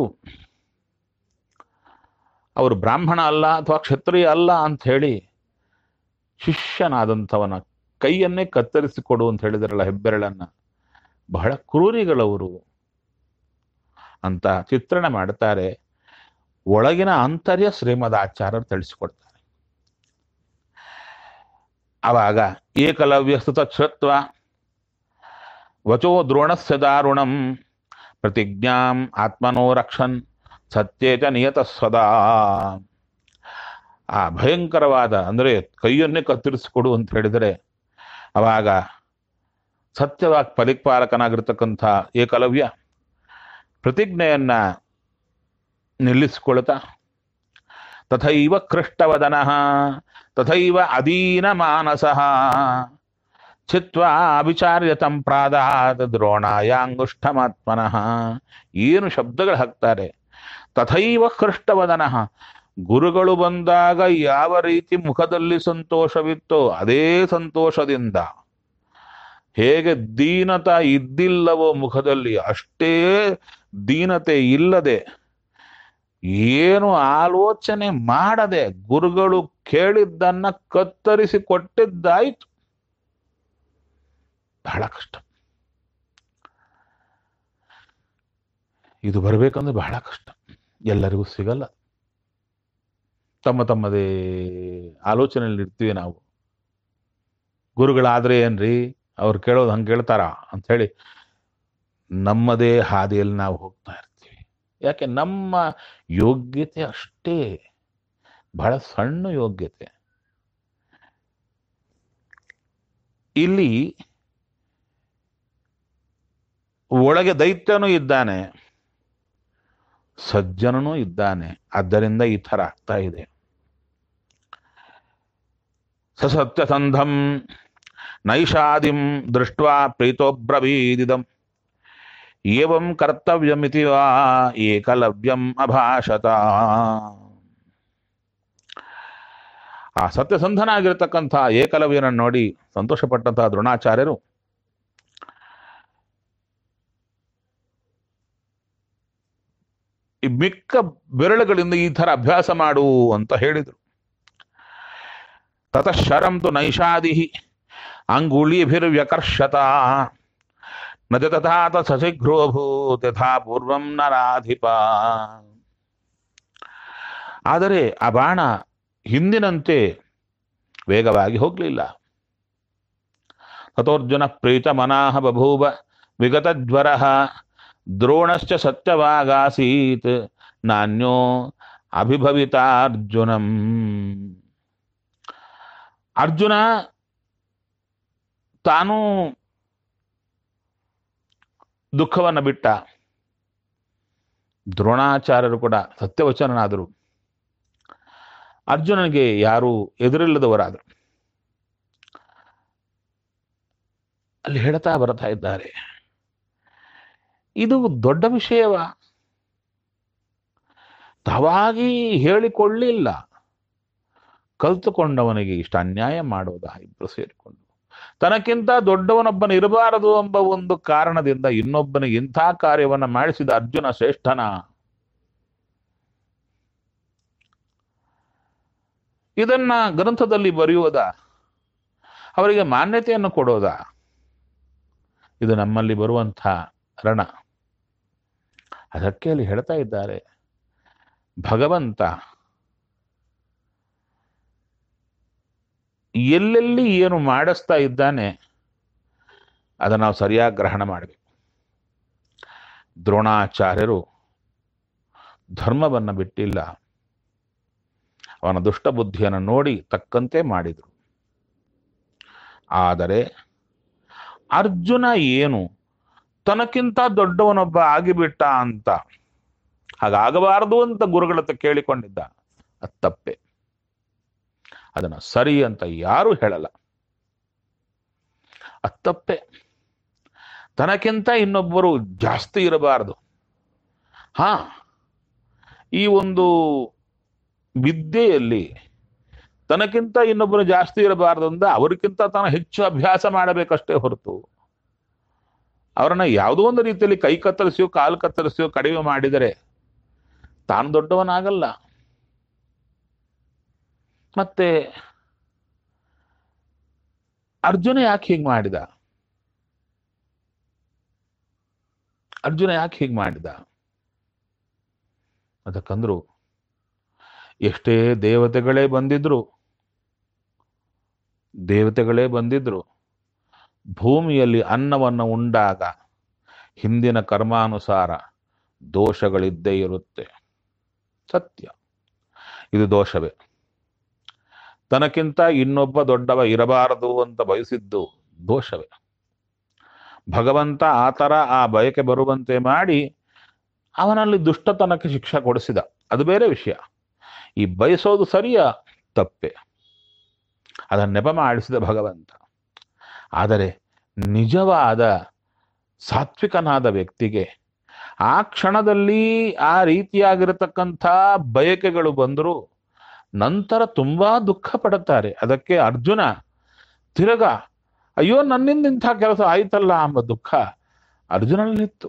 ಅವರು ಬ್ರಾಹ್ಮಣ ಅಲ್ಲ ಅಥವಾ ಕ್ಷತ್ರಿಯ ಅಲ್ಲ ಅಂತ ಹೇಳಿ ಶಿಷ್ಯನಾದಂಥವನ ಕೈಯನ್ನೇ ಕತ್ತರಿಸಿ ಕೊಡು ಅಂತ ಹೇಳಿದ್ರಲ್ಲ ಹೆಬ್ಬೆರಳನ್ನ ಬಹಳ ಕ್ರೂರಿಗಳವರು ಅಂತ ಚಿತ್ರಣ ಮಾಡ್ತಾರೆ ಒಳಗಿನ ಆಂತರ್ಯ ಶ್ರೀಮದ್ ಆಚಾರ್ಯರು ತಿಳಿಸಿಕೊಡ್ತಾರೆ ಅವಾಗ ಏಕಲವ್ಯ ಸ್ತುತ ವಚೋ ದ್ರೋಣಸ್ಯ ದಾರುಣಂ ಪ್ರತಿಜ್ಞಾಂ ಆತ್ಮನೋ ರಕ್ಷನ್ ಸತ್ಯೇಚ ನಿಯತ ಸದಾ ಆ ಭಯಂಕರವಾದ ಅಂದರೆ ಕೈಯನ್ನೇ ಕತ್ತರಿಸಿಕೊಡು ಅಂತ ಹೇಳಿದರೆ ಅವಾಗ ಸತ್ಯವಾಗಿ ಫಲಿಕ್ಪಾಲಕನಾಗಿರ್ತಕ್ಕಂಥ ಏಕಲವ್ಯ ಪ್ರತಿಜ್ಞೆಯನ್ನ ನಿಲ್ಲಿಸಿಕೊಳ್ತಾ ತಥೈವ ಕೃಷ್ಟವದನ ತಥೈವ ಅಧೀನ ಮಾನಸ ಚಿತ್ವ ಅವಿಚಾರ್ಯ ತಂಪ್ರಾದಾತ್ ದ್ರೋಣಾಯಾಂಗುಷ್ಠಮಾತ್ಮನಃ ಏನು ಶಬ್ದಗಳು ಹಾಕ್ತಾರೆ ತಥೈವ ಕೃಷ್ಟವದನ ಗುರುಗಳು ಬಂದಾಗ ಯಾವ ರೀತಿ ಮುಖದಲ್ಲಿ ಸಂತೋಷವಿತ್ತೋ ಅದೇ ಸಂತೋಷದಿಂದ ಹೇಗೆ ದೀನತ ಇದ್ದಿಲ್ಲವೋ ಮುಖದಲ್ಲಿ ಅಷ್ಟೇ ದೀನತೆ ಇಲ್ಲದೆ ಏನು ಆಲೋಚನೆ ಮಾಡದೆ ಗುರುಗಳು ಕೇಳಿದ್ದನ್ನ ಕತ್ತರಿಸಿ ಕೊಟ್ಟಿದ್ದಾಯ್ತು ಬಹಳ ಕಷ್ಟ ಇದು ಬರಬೇಕಂದ್ರೆ ಬಹಳ ಕಷ್ಟ ಎಲ್ಲರಿಗೂ ಸಿಗಲ್ಲ ತಮ್ಮ ತಮ್ಮದೇ ಆಲೋಚನೆಯಲ್ಲಿ ಇರ್ತೀವಿ ನಾವು ಗುರುಗಳಾದ್ರೆ ಏನ್ರಿ ಅವ್ರು ಕೇಳೋದು ಹಂಗೆ ಕೇಳ್ತಾರ ಅಂತ ಹೇಳಿ ನಮ್ಮದೇ ಹಾದಿಯಲ್ಲಿ ನಾವು ಹೋಗ್ತಾ ಇರ್ತೀವಿ ಯಾಕೆ ನಮ್ಮ ಯೋಗ್ಯತೆ ಅಷ್ಟೇ ಬಹಳ ಸಣ್ಣ ಯೋಗ್ಯತೆ ಇಲ್ಲಿ ಒಳಗೆ ದೈತ್ಯನೂ ಇದ್ದಾನೆ ಸಜ್ಜನನೂ ಇದ್ದಾನೆ ಆದ್ದರಿಂದ ಈ ಥರ ಆಗ್ತಾ ಇದೆ ಸಸತ್ಯಸಂಧಂ ನೈಷಾದಿಂ ದೃಷ್ಟ್ವಾ ಪ್ರೀತೋಬ್ರವೀದಿದಂ ಏವಂ ಕರ್ತವ್ಯಮಿತಿ ವಾ ಏಕಲವ್ಯಂ ಅಭಾಷತ ಆ ಸತ್ಯಸಂಧನಾಗಿರ್ತಕ್ಕಂಥ ಏಕಲವ್ಯನನ್ನು ನೋಡಿ ಸಂತೋಷಪಟ್ಟಂತಹ ದ್ರೋಣಾಚಾರ್ಯರು ಈ ಮಿಕ್ಕ ಬೆರಳುಗಳಿಂದ ಈ ತರ ಅಭ್ಯಾಸ ಮಾಡು ಅಂತ ಹೇಳಿದರು ತತಃಶರಂತು ನೈಷಾದಿ ಅಂಗುಳಿಭಿರ್ವ್ಯಕರ್ಷತ ನ ತಥಾತ ಸಶಿಘ್ರೋಭೂತ್ ಯಥಾ ಪೂರ್ವಂ ನರಾಧಿಪ ಆದರೆ ಆ ಬಾಣ ಹಿಂದಿನಂತೆ ವೇಗವಾಗಿ ಹೋಗಲಿಲ್ಲ ತಥೋರ್ಜುನ ಪ್ರೀತ ಮನಾಹ ಬಭೂವ ವಿಗತಜ್ವರ ದ್ರೋಣಶ್ಚ ಸತ್ಯವಾಗಾಸೀತ್ ನಾನ್ಯೋ ಅಭಿಭವಿತಾರ್ಜುನಂ ಅರ್ಜುನ ತಾನು ದುಃಖವನ್ನು ಬಿಟ್ಟ ದ್ರೋಣಾಚಾರ್ಯರು ಕೂಡ ಸತ್ಯವಚನನಾದರು ಅರ್ಜುನನಿಗೆ ಯಾರು ಎದುರಿಲ್ಲದವರಾದರು ಅಲ್ಲಿ ಹೇಳ್ತಾ ಬರ್ತಾ ಇದ್ದಾರೆ ಇದು ದೊಡ್ಡ ವಿಷಯವ ತಾವಾಗಿ ಹೇಳಿಕೊಳ್ಳಿಲ್ಲ ಕಲ್ತುಕೊಂಡವನಿಗೆ ಇಷ್ಟ ಅನ್ಯಾಯ ಮಾಡೋದಾ ಇಬ್ಬರು ಸೇರಿಕೊಂಡು ತನಕ್ಕಿಂತ ದೊಡ್ಡವನೊಬ್ಬನ ಇರಬಾರದು ಎಂಬ ಒಂದು ಕಾರಣದಿಂದ ಇನ್ನೊಬ್ಬನಿಗೆ ಇಂಥ ಕಾರ್ಯವನ್ನ ಮಾಡಿಸಿದ ಅರ್ಜುನ ಶ್ರೇಷ್ಠನ ಇದನ್ನ ಗ್ರಂಥದಲ್ಲಿ ಬರೆಯುವುದ ಅವರಿಗೆ ಮಾನ್ಯತೆಯನ್ನು ಕೊಡೋದ ಇದು ನಮ್ಮಲ್ಲಿ ಬರುವಂಥ ರಣ ಅದಕ್ಕೆ ಅಲ್ಲಿ ಹೇಳ್ತಾ ಇದ್ದಾರೆ ಭಗವಂತ ಎಲ್ಲೆಲ್ಲಿ ಏನು ಮಾಡಿಸ್ತಾ ಇದ್ದಾನೆ ಅದನ್ನು ನಾವು ಸರಿಯಾಗಿ ಗ್ರಹಣ ಮಾಡಬೇಕು ದ್ರೋಣಾಚಾರ್ಯರು ಧರ್ಮವನ್ನು ಬಿಟ್ಟಿಲ್ಲ ಅವನ ದುಷ್ಟ ಬುದ್ಧಿಯನ್ನು ನೋಡಿ ತಕ್ಕಂತೆ ಮಾಡಿದರು ಆದರೆ ಅರ್ಜುನ ಏನು ತನಕ್ಕಿಂತ ದೊಡ್ಡವನೊಬ್ಬ ಆಗಿಬಿಟ್ಟ ಅಂತ ಹಾಗಾಗಬಾರದು ಅಂತ ಗುರುಗಳ ಹತ್ರ ಕೇಳಿಕೊಂಡಿದ್ದ ಅದು ತಪ್ಪೆ ಅದನ್ನ ಸರಿ ಅಂತ ಯಾರು ಹೇಳಲ್ಲ ಅದು ತಪ್ಪೆ ತನಕ್ಕಿಂತ ಇನ್ನೊಬ್ಬರು ಜಾಸ್ತಿ ಇರಬಾರದು ಹಾ ಈ ಒಂದು ವಿದ್ಯೆಯಲ್ಲಿ ತನಕ್ಕಿಂತ ಇನ್ನೊಬ್ಬರು ಜಾಸ್ತಿ ಇರಬಾರದು ಅಂದ್ರೆ ಅವರಿಗಿಂತ ತಾನು ಹೆಚ್ಚು ಅಭ್ಯಾಸ ಮಾಡಬೇಕಷ್ಟೇ ಹೊರತು ಅವರನ್ನ ಯಾವುದೋ ಒಂದು ರೀತಿಯಲ್ಲಿ ಕೈ ಕತ್ತರಿಸಿಯೋ ಕಾಲು ಕತ್ತರಿಸಿಯೋ ಕಡಿಮೆ ಮಾಡಿದರೆ ತಾನು ದೊಡ್ಡವನಾಗಲ್ಲ ಮತ್ತೆ ಅರ್ಜುನ ಯಾಕೆ ಹೀಗೆ ಮಾಡಿದ ಅರ್ಜುನ ಯಾಕೆ ಹೀಗೆ ಮಾಡಿದ ಅದಕ್ಕಂದ್ರು ಎಷ್ಟೇ ದೇವತೆಗಳೇ ಬಂದಿದ್ರು ದೇವತೆಗಳೇ ಬಂದಿದ್ರು ಭೂಮಿಯಲ್ಲಿ ಅನ್ನವನ್ನು ಉಂಡಾಗ ಹಿಂದಿನ ಕರ್ಮಾನುಸಾರ ದೋಷಗಳಿದ್ದೇ ಇರುತ್ತೆ ಸತ್ಯ ಇದು ದೋಷವೇ ತನಕ್ಕಿಂತ ಇನ್ನೊಬ್ಬ ದೊಡ್ಡವ ಇರಬಾರದು ಅಂತ ಬಯಸಿದ್ದು ದೋಷವೇ ಭಗವಂತ ಆ ಥರ ಆ ಬಯಕೆ ಬರುವಂತೆ ಮಾಡಿ ಅವನಲ್ಲಿ ದುಷ್ಟತನಕ್ಕೆ ಶಿಕ್ಷೆ ಕೊಡಿಸಿದ ಅದು ಬೇರೆ ವಿಷಯ ಈ ಬಯಸೋದು ಸರಿಯ ತಪ್ಪೆ ಅದನ್ನ ನೆಪ ಮಾಡಿಸಿದ ಭಗವಂತ ಆದರೆ ನಿಜವಾದ ಸಾತ್ವಿಕನಾದ ವ್ಯಕ್ತಿಗೆ ಆ ಕ್ಷಣದಲ್ಲಿ ಆ ರೀತಿಯಾಗಿರತಕ್ಕಂಥ ಬಯಕೆಗಳು ಬಂದರೂ ನಂತರ ತುಂಬಾ ದುಃಖ ಪಡುತ್ತಾರೆ ಅದಕ್ಕೆ ಅರ್ಜುನ ತಿರುಗ ಅಯ್ಯೋ ನನ್ನಿಂದ ಇಂಥ ಕೆಲಸ ಆಯ್ತಲ್ಲ ಎಂಬ ದುಃಖ ಅರ್ಜುನಲ್ಲಿತ್ತು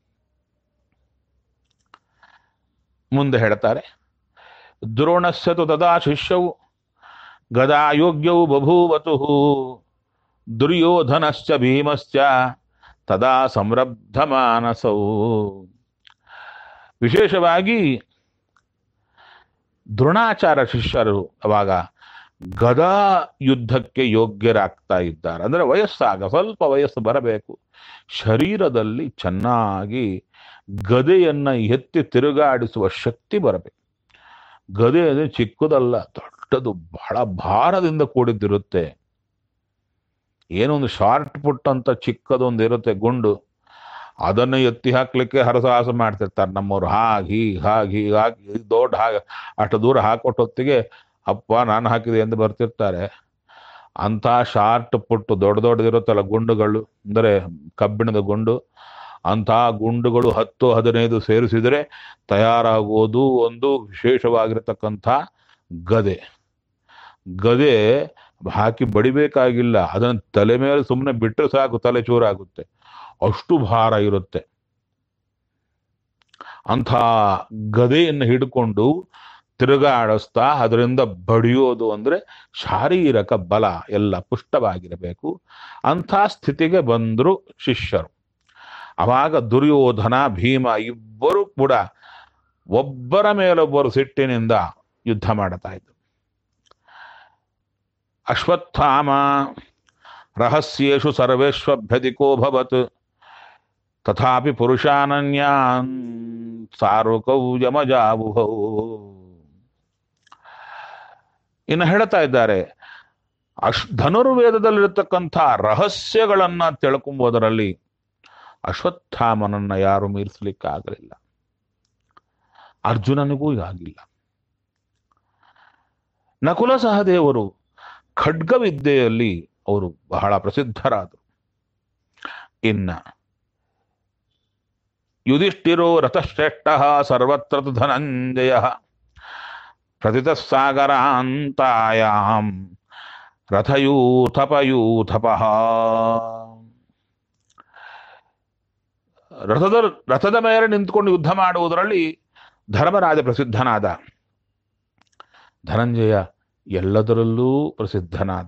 ಮುಂದೆ ಹೇಳ್ತಾರೆ ದ್ರೋಣಸ್ಯತು ತದಾ ಶಿಷ್ಯವು ಗದಾಯೋಗ್ಯವು ಬಭೂವತು ದುರ್ಯೋಧನಶ್ಚ ಭೀಮಶ್ಚ ತದಾ ಸಂರಬ್ಧ ಮಾನಸೌ ವಿಶೇಷವಾಗಿ ದ್ರೋಣಾಚಾರ ಶಿಷ್ಯರು ಅವಾಗ ಗದಾ ಯುದ್ಧಕ್ಕೆ ಯೋಗ್ಯರಾಗ್ತಾ ಇದ್ದಾರೆ ಅಂದ್ರೆ ವಯಸ್ಸಾಗ ಸ್ವಲ್ಪ ವಯಸ್ಸು ಬರಬೇಕು ಶರೀರದಲ್ಲಿ ಚೆನ್ನಾಗಿ ಗದೆಯನ್ನ ಎತ್ತಿ ತಿರುಗಾಡಿಸುವ ಶಕ್ತಿ ಬರಬೇಕು ಗದೆ ಅಂದ್ರೆ ಚಿಕ್ಕದಲ್ಲ ದೊಡ್ಡದು ಬಹಳ ಭಾರದಿಂದ ಕೂಡಿದ್ದಿರುತ್ತೆ ಏನೋ ಒಂದು ಶಾರ್ಟ್ ಪುಟ್ ಅಂತ ಚಿಕ್ಕದೊಂದು ಇರುತ್ತೆ ಗುಂಡು ಅದನ್ನ ಎತ್ತಿ ಹಾಕ್ಲಿಕ್ಕೆ ಹರಸಾಹಸ ಮಾಡ್ತಿರ್ತಾರೆ ನಮ್ಮವ್ರು ಹಾಗೆ ಹೀಗೆ ಹಾಗೆ ಹೀಗೆ ಹಾಕಿ ದೊಡ್ಡ ಹಾಗೆ ಅಷ್ಟು ದೂರ ಹಾಕೊಟ್ಟು ಹೊತ್ತಿಗೆ ಅಪ್ಪ ನಾನು ಹಾಕಿದೆ ಎಂದು ಬರ್ತಿರ್ತಾರೆ ಅಂಥ ಶಾರ್ಟ್ ಪುಟ್ಟು ದೊಡ್ಡ ದೊಡ್ಡದಿರುತ್ತಲ್ಲ ಗುಂಡುಗಳು ಅಂದರೆ ಕಬ್ಬಿಣದ ಗುಂಡು ಅಂಥ ಗುಂಡುಗಳು ಹತ್ತು ಹದಿನೈದು ಸೇರಿಸಿದರೆ ತಯಾರಾಗುವುದು ಒಂದು ವಿಶೇಷವಾಗಿರತಕ್ಕಂಥ ಗದೆ ಗದೆ ಹಾಕಿ ಬಡಿಬೇಕಾಗಿಲ್ಲ ಅದನ್ನು ತಲೆ ಮೇಲೆ ಸುಮ್ಮನೆ ಬಿಟ್ಟರೆ ಸಾಕು ತಲೆ ಚೂರಾಗುತ್ತೆ ಅಷ್ಟು ಭಾರ ಇರುತ್ತೆ ಅಂಥ ಗದೆಯನ್ನು ಹಿಡ್ಕೊಂಡು ತಿರುಗಾಡಿಸ್ತಾ ಅದರಿಂದ ಬಡಿಯೋದು ಅಂದ್ರೆ ಶಾರೀರಕ ಬಲ ಎಲ್ಲ ಪುಷ್ಟವಾಗಿರಬೇಕು ಅಂಥ ಸ್ಥಿತಿಗೆ ಬಂದರು ಶಿಷ್ಯರು ಅವಾಗ ದುರ್ಯೋಧನ ಭೀಮ ಇಬ್ಬರು ಕೂಡ ಒಬ್ಬರ ಮೇಲೊಬ್ಬರು ಸಿಟ್ಟಿನಿಂದ ಯುದ್ಧ ಮಾಡ್ತಾ ಇದ್ರು ಅಶ್ವತ್ಥಾಮ ರಹಸ್ಯೇಷು ಸರ್ವೇಶ್ವಭ್ಯಧಿಕೋ ಭವತ್ ತಥಾಪಿ ಪುರುಷಾನನ್ಯಾನ್ ಸಾರುಕೌ ಯಮಜಾವುಹೌ ಇನ್ನು ಹೇಳ್ತಾ ಇದ್ದಾರೆ ಅಶ್ ಧನುರ್ವೇದದಲ್ಲಿರತಕ್ಕಂಥ ರಹಸ್ಯಗಳನ್ನ ತಿಳ್ಕೊಂಬೋದರಲ್ಲಿ ಅಶ್ವತ್ಥಾಮನನ್ನ ಯಾರು ಮೀರಿಸಲಿಕ್ಕಾಗಲಿಲ್ಲ ಅರ್ಜುನನಿಗೂ ಆಗಿಲ್ಲ ನಕುಲ ಸಹದೇವರು ಖಡ್ಗವಿದ್ಯೆಯಲ್ಲಿ ಅವರು ಬಹಳ ಪ್ರಸಿದ್ಧರಾದರು ಇನ್ನ ಯುಧಿಷ್ಠಿರೋ ರಥಶ್ರೇಷ್ಠ ಸರ್ವತ್ರ ತು ಧನಂಜಯ ಪ್ರತಿತ ಸಾಗರಾಂತಾಯಾಂ ರಥಯೂಥಪಯೂಥಪ ರಥದ ರಥದ ಮೇಲೆ ನಿಂತ್ಕೊಂಡು ಯುದ್ಧ ಮಾಡುವುದರಲ್ಲಿ ಧರ್ಮರಾಜ ಪ್ರಸಿದ್ಧನಾದ ಧನಂಜಯ ಎಲ್ಲದರಲ್ಲೂ ಪ್ರಸಿದ್ಧನಾದ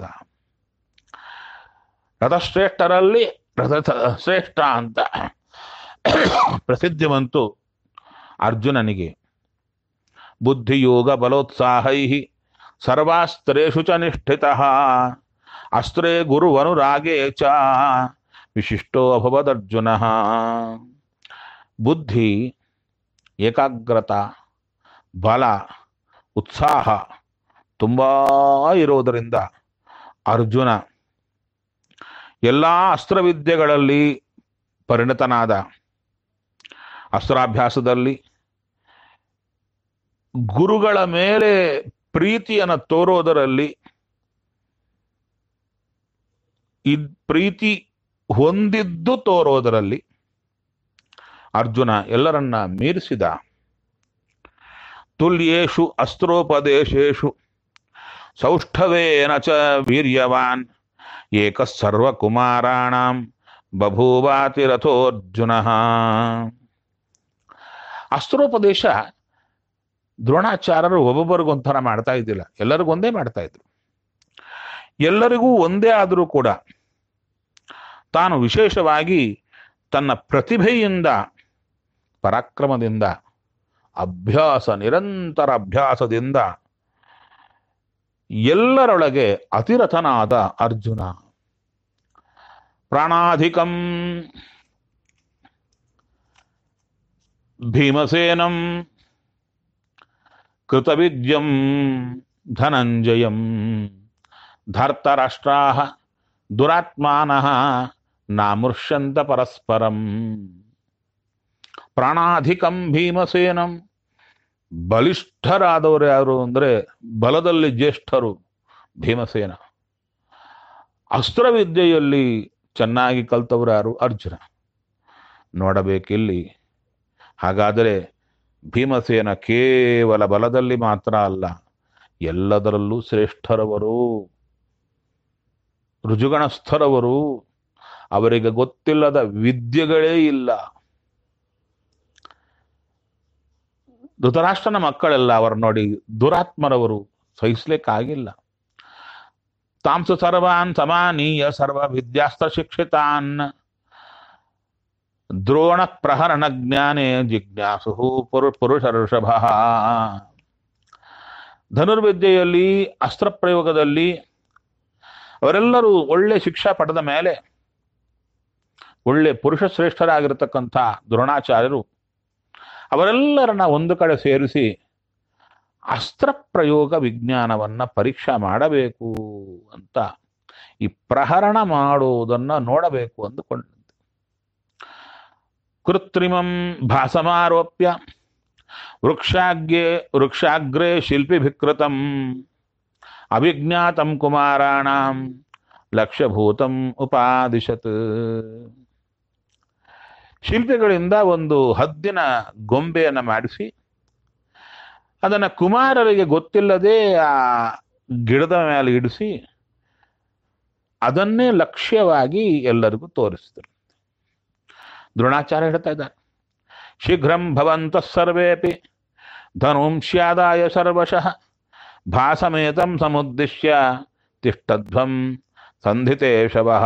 ರಥಶ್ರೇಷ್ಠರಲ್ಲಿ ರಥ ಶ್ರೇಷ್ಠ ಅಂತ ಪ್ರಸಿದ್ಧಿವಂತು ಅರ್ಜುನನಿಗೆ ಬುದ್ಧಿಯೋಗ ಬಲೋತ್ಸಾಹೈ ಸರ್ವಾಸ್ತ್ರೇಷು ಚ ನಿಷ್ಠಿತ ಅಸ್ತ್ರೇ ಗುರುವನುರಾಗೇ ಚ ವಿಶಿಷ್ಟೋ ಅಭವದರ್ಜುನ ಬುದ್ಧಿ ಏಕಾಗ್ರತ ಬಲ ಉತ್ಸಾಹ ತುಂಬ ಇರೋದರಿಂದ ಅರ್ಜುನ ಎಲ್ಲ ಅಸ್ತ್ರವಿದ್ಯೆಗಳಲ್ಲಿ ಪರಿಣತನಾದ ಅಸ್ತ್ರಾಭ್ಯಾಸದಲ್ಲಿ ಗುರುಗಳ ಮೇಲೆ ಪ್ರೀತಿಯನ್ನು ತೋರೋದರಲ್ಲಿ ಇದ್ ಪ್ರೀತಿ ಹೊಂದಿದ್ದು ತೋರೋದರಲ್ಲಿ ಅರ್ಜುನ ಎಲ್ಲರನ್ನ ಮೀರಿಸಿದ ತುಲ್ಯೇಷು ಅಸ್ತ್ರೋಪದೇಶೇಷು ಸೌಷ್ಠವೇನ ಚ ವೀರ್ಯವಾನ್ ಏಕ ಸರ್ವಕುಮಾರಾಣಾಂ ಬಭೂವಾತಿ ರಥೋರ್ಜುನ ಅಸ್ತ್ರೋಪದೇಶ ದ್ರೋಣಾಚಾರ್ಯರು ಒಬ್ಬೊಬ್ಬರಿಗೂ ಒಂಥರ ಮಾಡ್ತಾ ಇದ್ದಿಲ್ಲ ಎಲ್ಲರಿಗೂ ಒಂದೇ ಮಾಡ್ತಾ ಇದ್ರು ಎಲ್ಲರಿಗೂ ಒಂದೇ ಆದರೂ ಕೂಡ ತಾನು ವಿಶೇಷವಾಗಿ ತನ್ನ ಪ್ರತಿಭೆಯಿಂದ ಪರಾಕ್ರಮದಿಂದ ಅಭ್ಯಾಸ ನಿರಂತರ ಅಭ್ಯಾಸದಿಂದ ಎಲ್ಲರೊಳಗೆ ಅತಿರಥನಾದ ಅರ್ಜುನ ಪ್ರಾಣಾಧಿಕಂ ಭೀಮಸೇನಂ ಕೃತವಿದ್ಯಂ ಧನಂಜಯಂ ಧರ್ತರಾಷ್ಟ್ರಾ ದುರಾತ್ಮಾನಃ ನಾಮೃಷ್ಯಂತ ಪರಸ್ಪರಂ ಪ್ರಾಣಾಧಿಕಂ ಭೀಮಸೇನಂ ಬಲಿಷ್ಠರಾದವರು ಯಾರು ಅಂದರೆ ಬಲದಲ್ಲಿ ಜ್ಯೇಷ್ಠರು ಭೀಮಸೇನ ಅಸ್ತ್ರವಿದ್ಯೆಯಲ್ಲಿ ಚೆನ್ನಾಗಿ ಕಲ್ತವರು ಯಾರು ಅರ್ಜುನ ನೋಡಬೇಕಿಲ್ಲಿ ಹಾಗಾದರೆ ಭೀಮಸೇನ ಕೇವಲ ಬಲದಲ್ಲಿ ಮಾತ್ರ ಅಲ್ಲ ಎಲ್ಲದರಲ್ಲೂ ಶ್ರೇಷ್ಠರವರು ರುಜುಗಣಸ್ಥರವರು ಅವರಿಗೆ ಗೊತ್ತಿಲ್ಲದ ವಿದ್ಯೆಗಳೇ ಇಲ್ಲ ಧೃತರಾಷ್ಟ್ರನ ಮಕ್ಕಳೆಲ್ಲ ಅವರು ನೋಡಿ ದುರಾತ್ಮರವರು ಸಹಿಸ್ಲಿಕ್ಕಾಗಿಲ್ಲ ತಾಂಸು ಸರ್ವಾನ್ ಸಮಾನೀಯ ಸರ್ವ ವಿದ್ಯಾಸ್ತ್ರ ಶಿಕ್ಷಿತಾನ್ ದ್ರೋಣ ಪ್ರಹರಣ ಜ್ಞಾನೇ ಜಿಜ್ಞಾಸು ಪುರು ಪುರುಷ ಋಷಭ ಧನುರ್ವಿದ್ಯೆಯಲ್ಲಿ ಅಸ್ತ್ರ ಪ್ರಯೋಗದಲ್ಲಿ ಅವರೆಲ್ಲರೂ ಒಳ್ಳೆ ಶಿಕ್ಷಾ ಪಡೆದ ಮೇಲೆ ಒಳ್ಳೆ ಪುರುಷ ಶ್ರೇಷ್ಠರಾಗಿರ್ತಕ್ಕಂಥ ದ್ರೋಣಾಚಾರ್ಯರು ಅವರೆಲ್ಲರನ್ನ ಒಂದು ಕಡೆ ಸೇರಿಸಿ ಅಸ್ತ್ರ ಪ್ರಯೋಗ ವಿಜ್ಞಾನವನ್ನ ಪರೀಕ್ಷಾ ಮಾಡಬೇಕು ಅಂತ ಈ ಪ್ರಹರಣ ಮಾಡುವುದನ್ನ ನೋಡಬೇಕು ಅಂದುಕೊಂಡಂತೆ ಕೃತ್ರಿಮಂ ಭಾಸಮಾರೋಪ್ಯ ವೃಕ್ಷಾಗ್ಯೆ ವೃಕ್ಷಾಗ್ರೇ ಶಿಲ್ಪಿ ಭಿಕೃತಂ ಅವಿಜ್ಞಾತಂ ಕುಮಾರಾಣಂ ಲಕ್ಷ್ಯಭೂತಂ ಉಪಾದಿಶತ್ ಶಿಲ್ಪಿಗಳಿಂದ ಒಂದು ಹದ್ದಿನ ಗೊಂಬೆಯನ್ನು ಮಾಡಿಸಿ ಅದನ್ನು ಕುಮಾರರಿಗೆ ಗೊತ್ತಿಲ್ಲದೆ ಆ ಗಿಡದ ಮೇಲೆ ಇಡಿಸಿ ಅದನ್ನೇ ಲಕ್ಷ್ಯವಾಗಿ ಎಲ್ಲರಿಗೂ ತೋರಿಸಿದರು ದ್ರೋಣಾಚಾರ್ಯ ಹೇಳ್ತಾ ಇದ್ದಾರೆ ಶೀಘ್ರಂ ಭವಂತ ಸರ್ವೇಪಿ ಧನುಂಶ್ಯಾದಾಯ ಸರ್ವಶಃ ಭಾಸಮೇತಂ ಸಮುದ್ದಿಶ್ಯ ತಿಷ್ಟಧ್ವಂ ಸಂಧಿತೆ ಶವಃ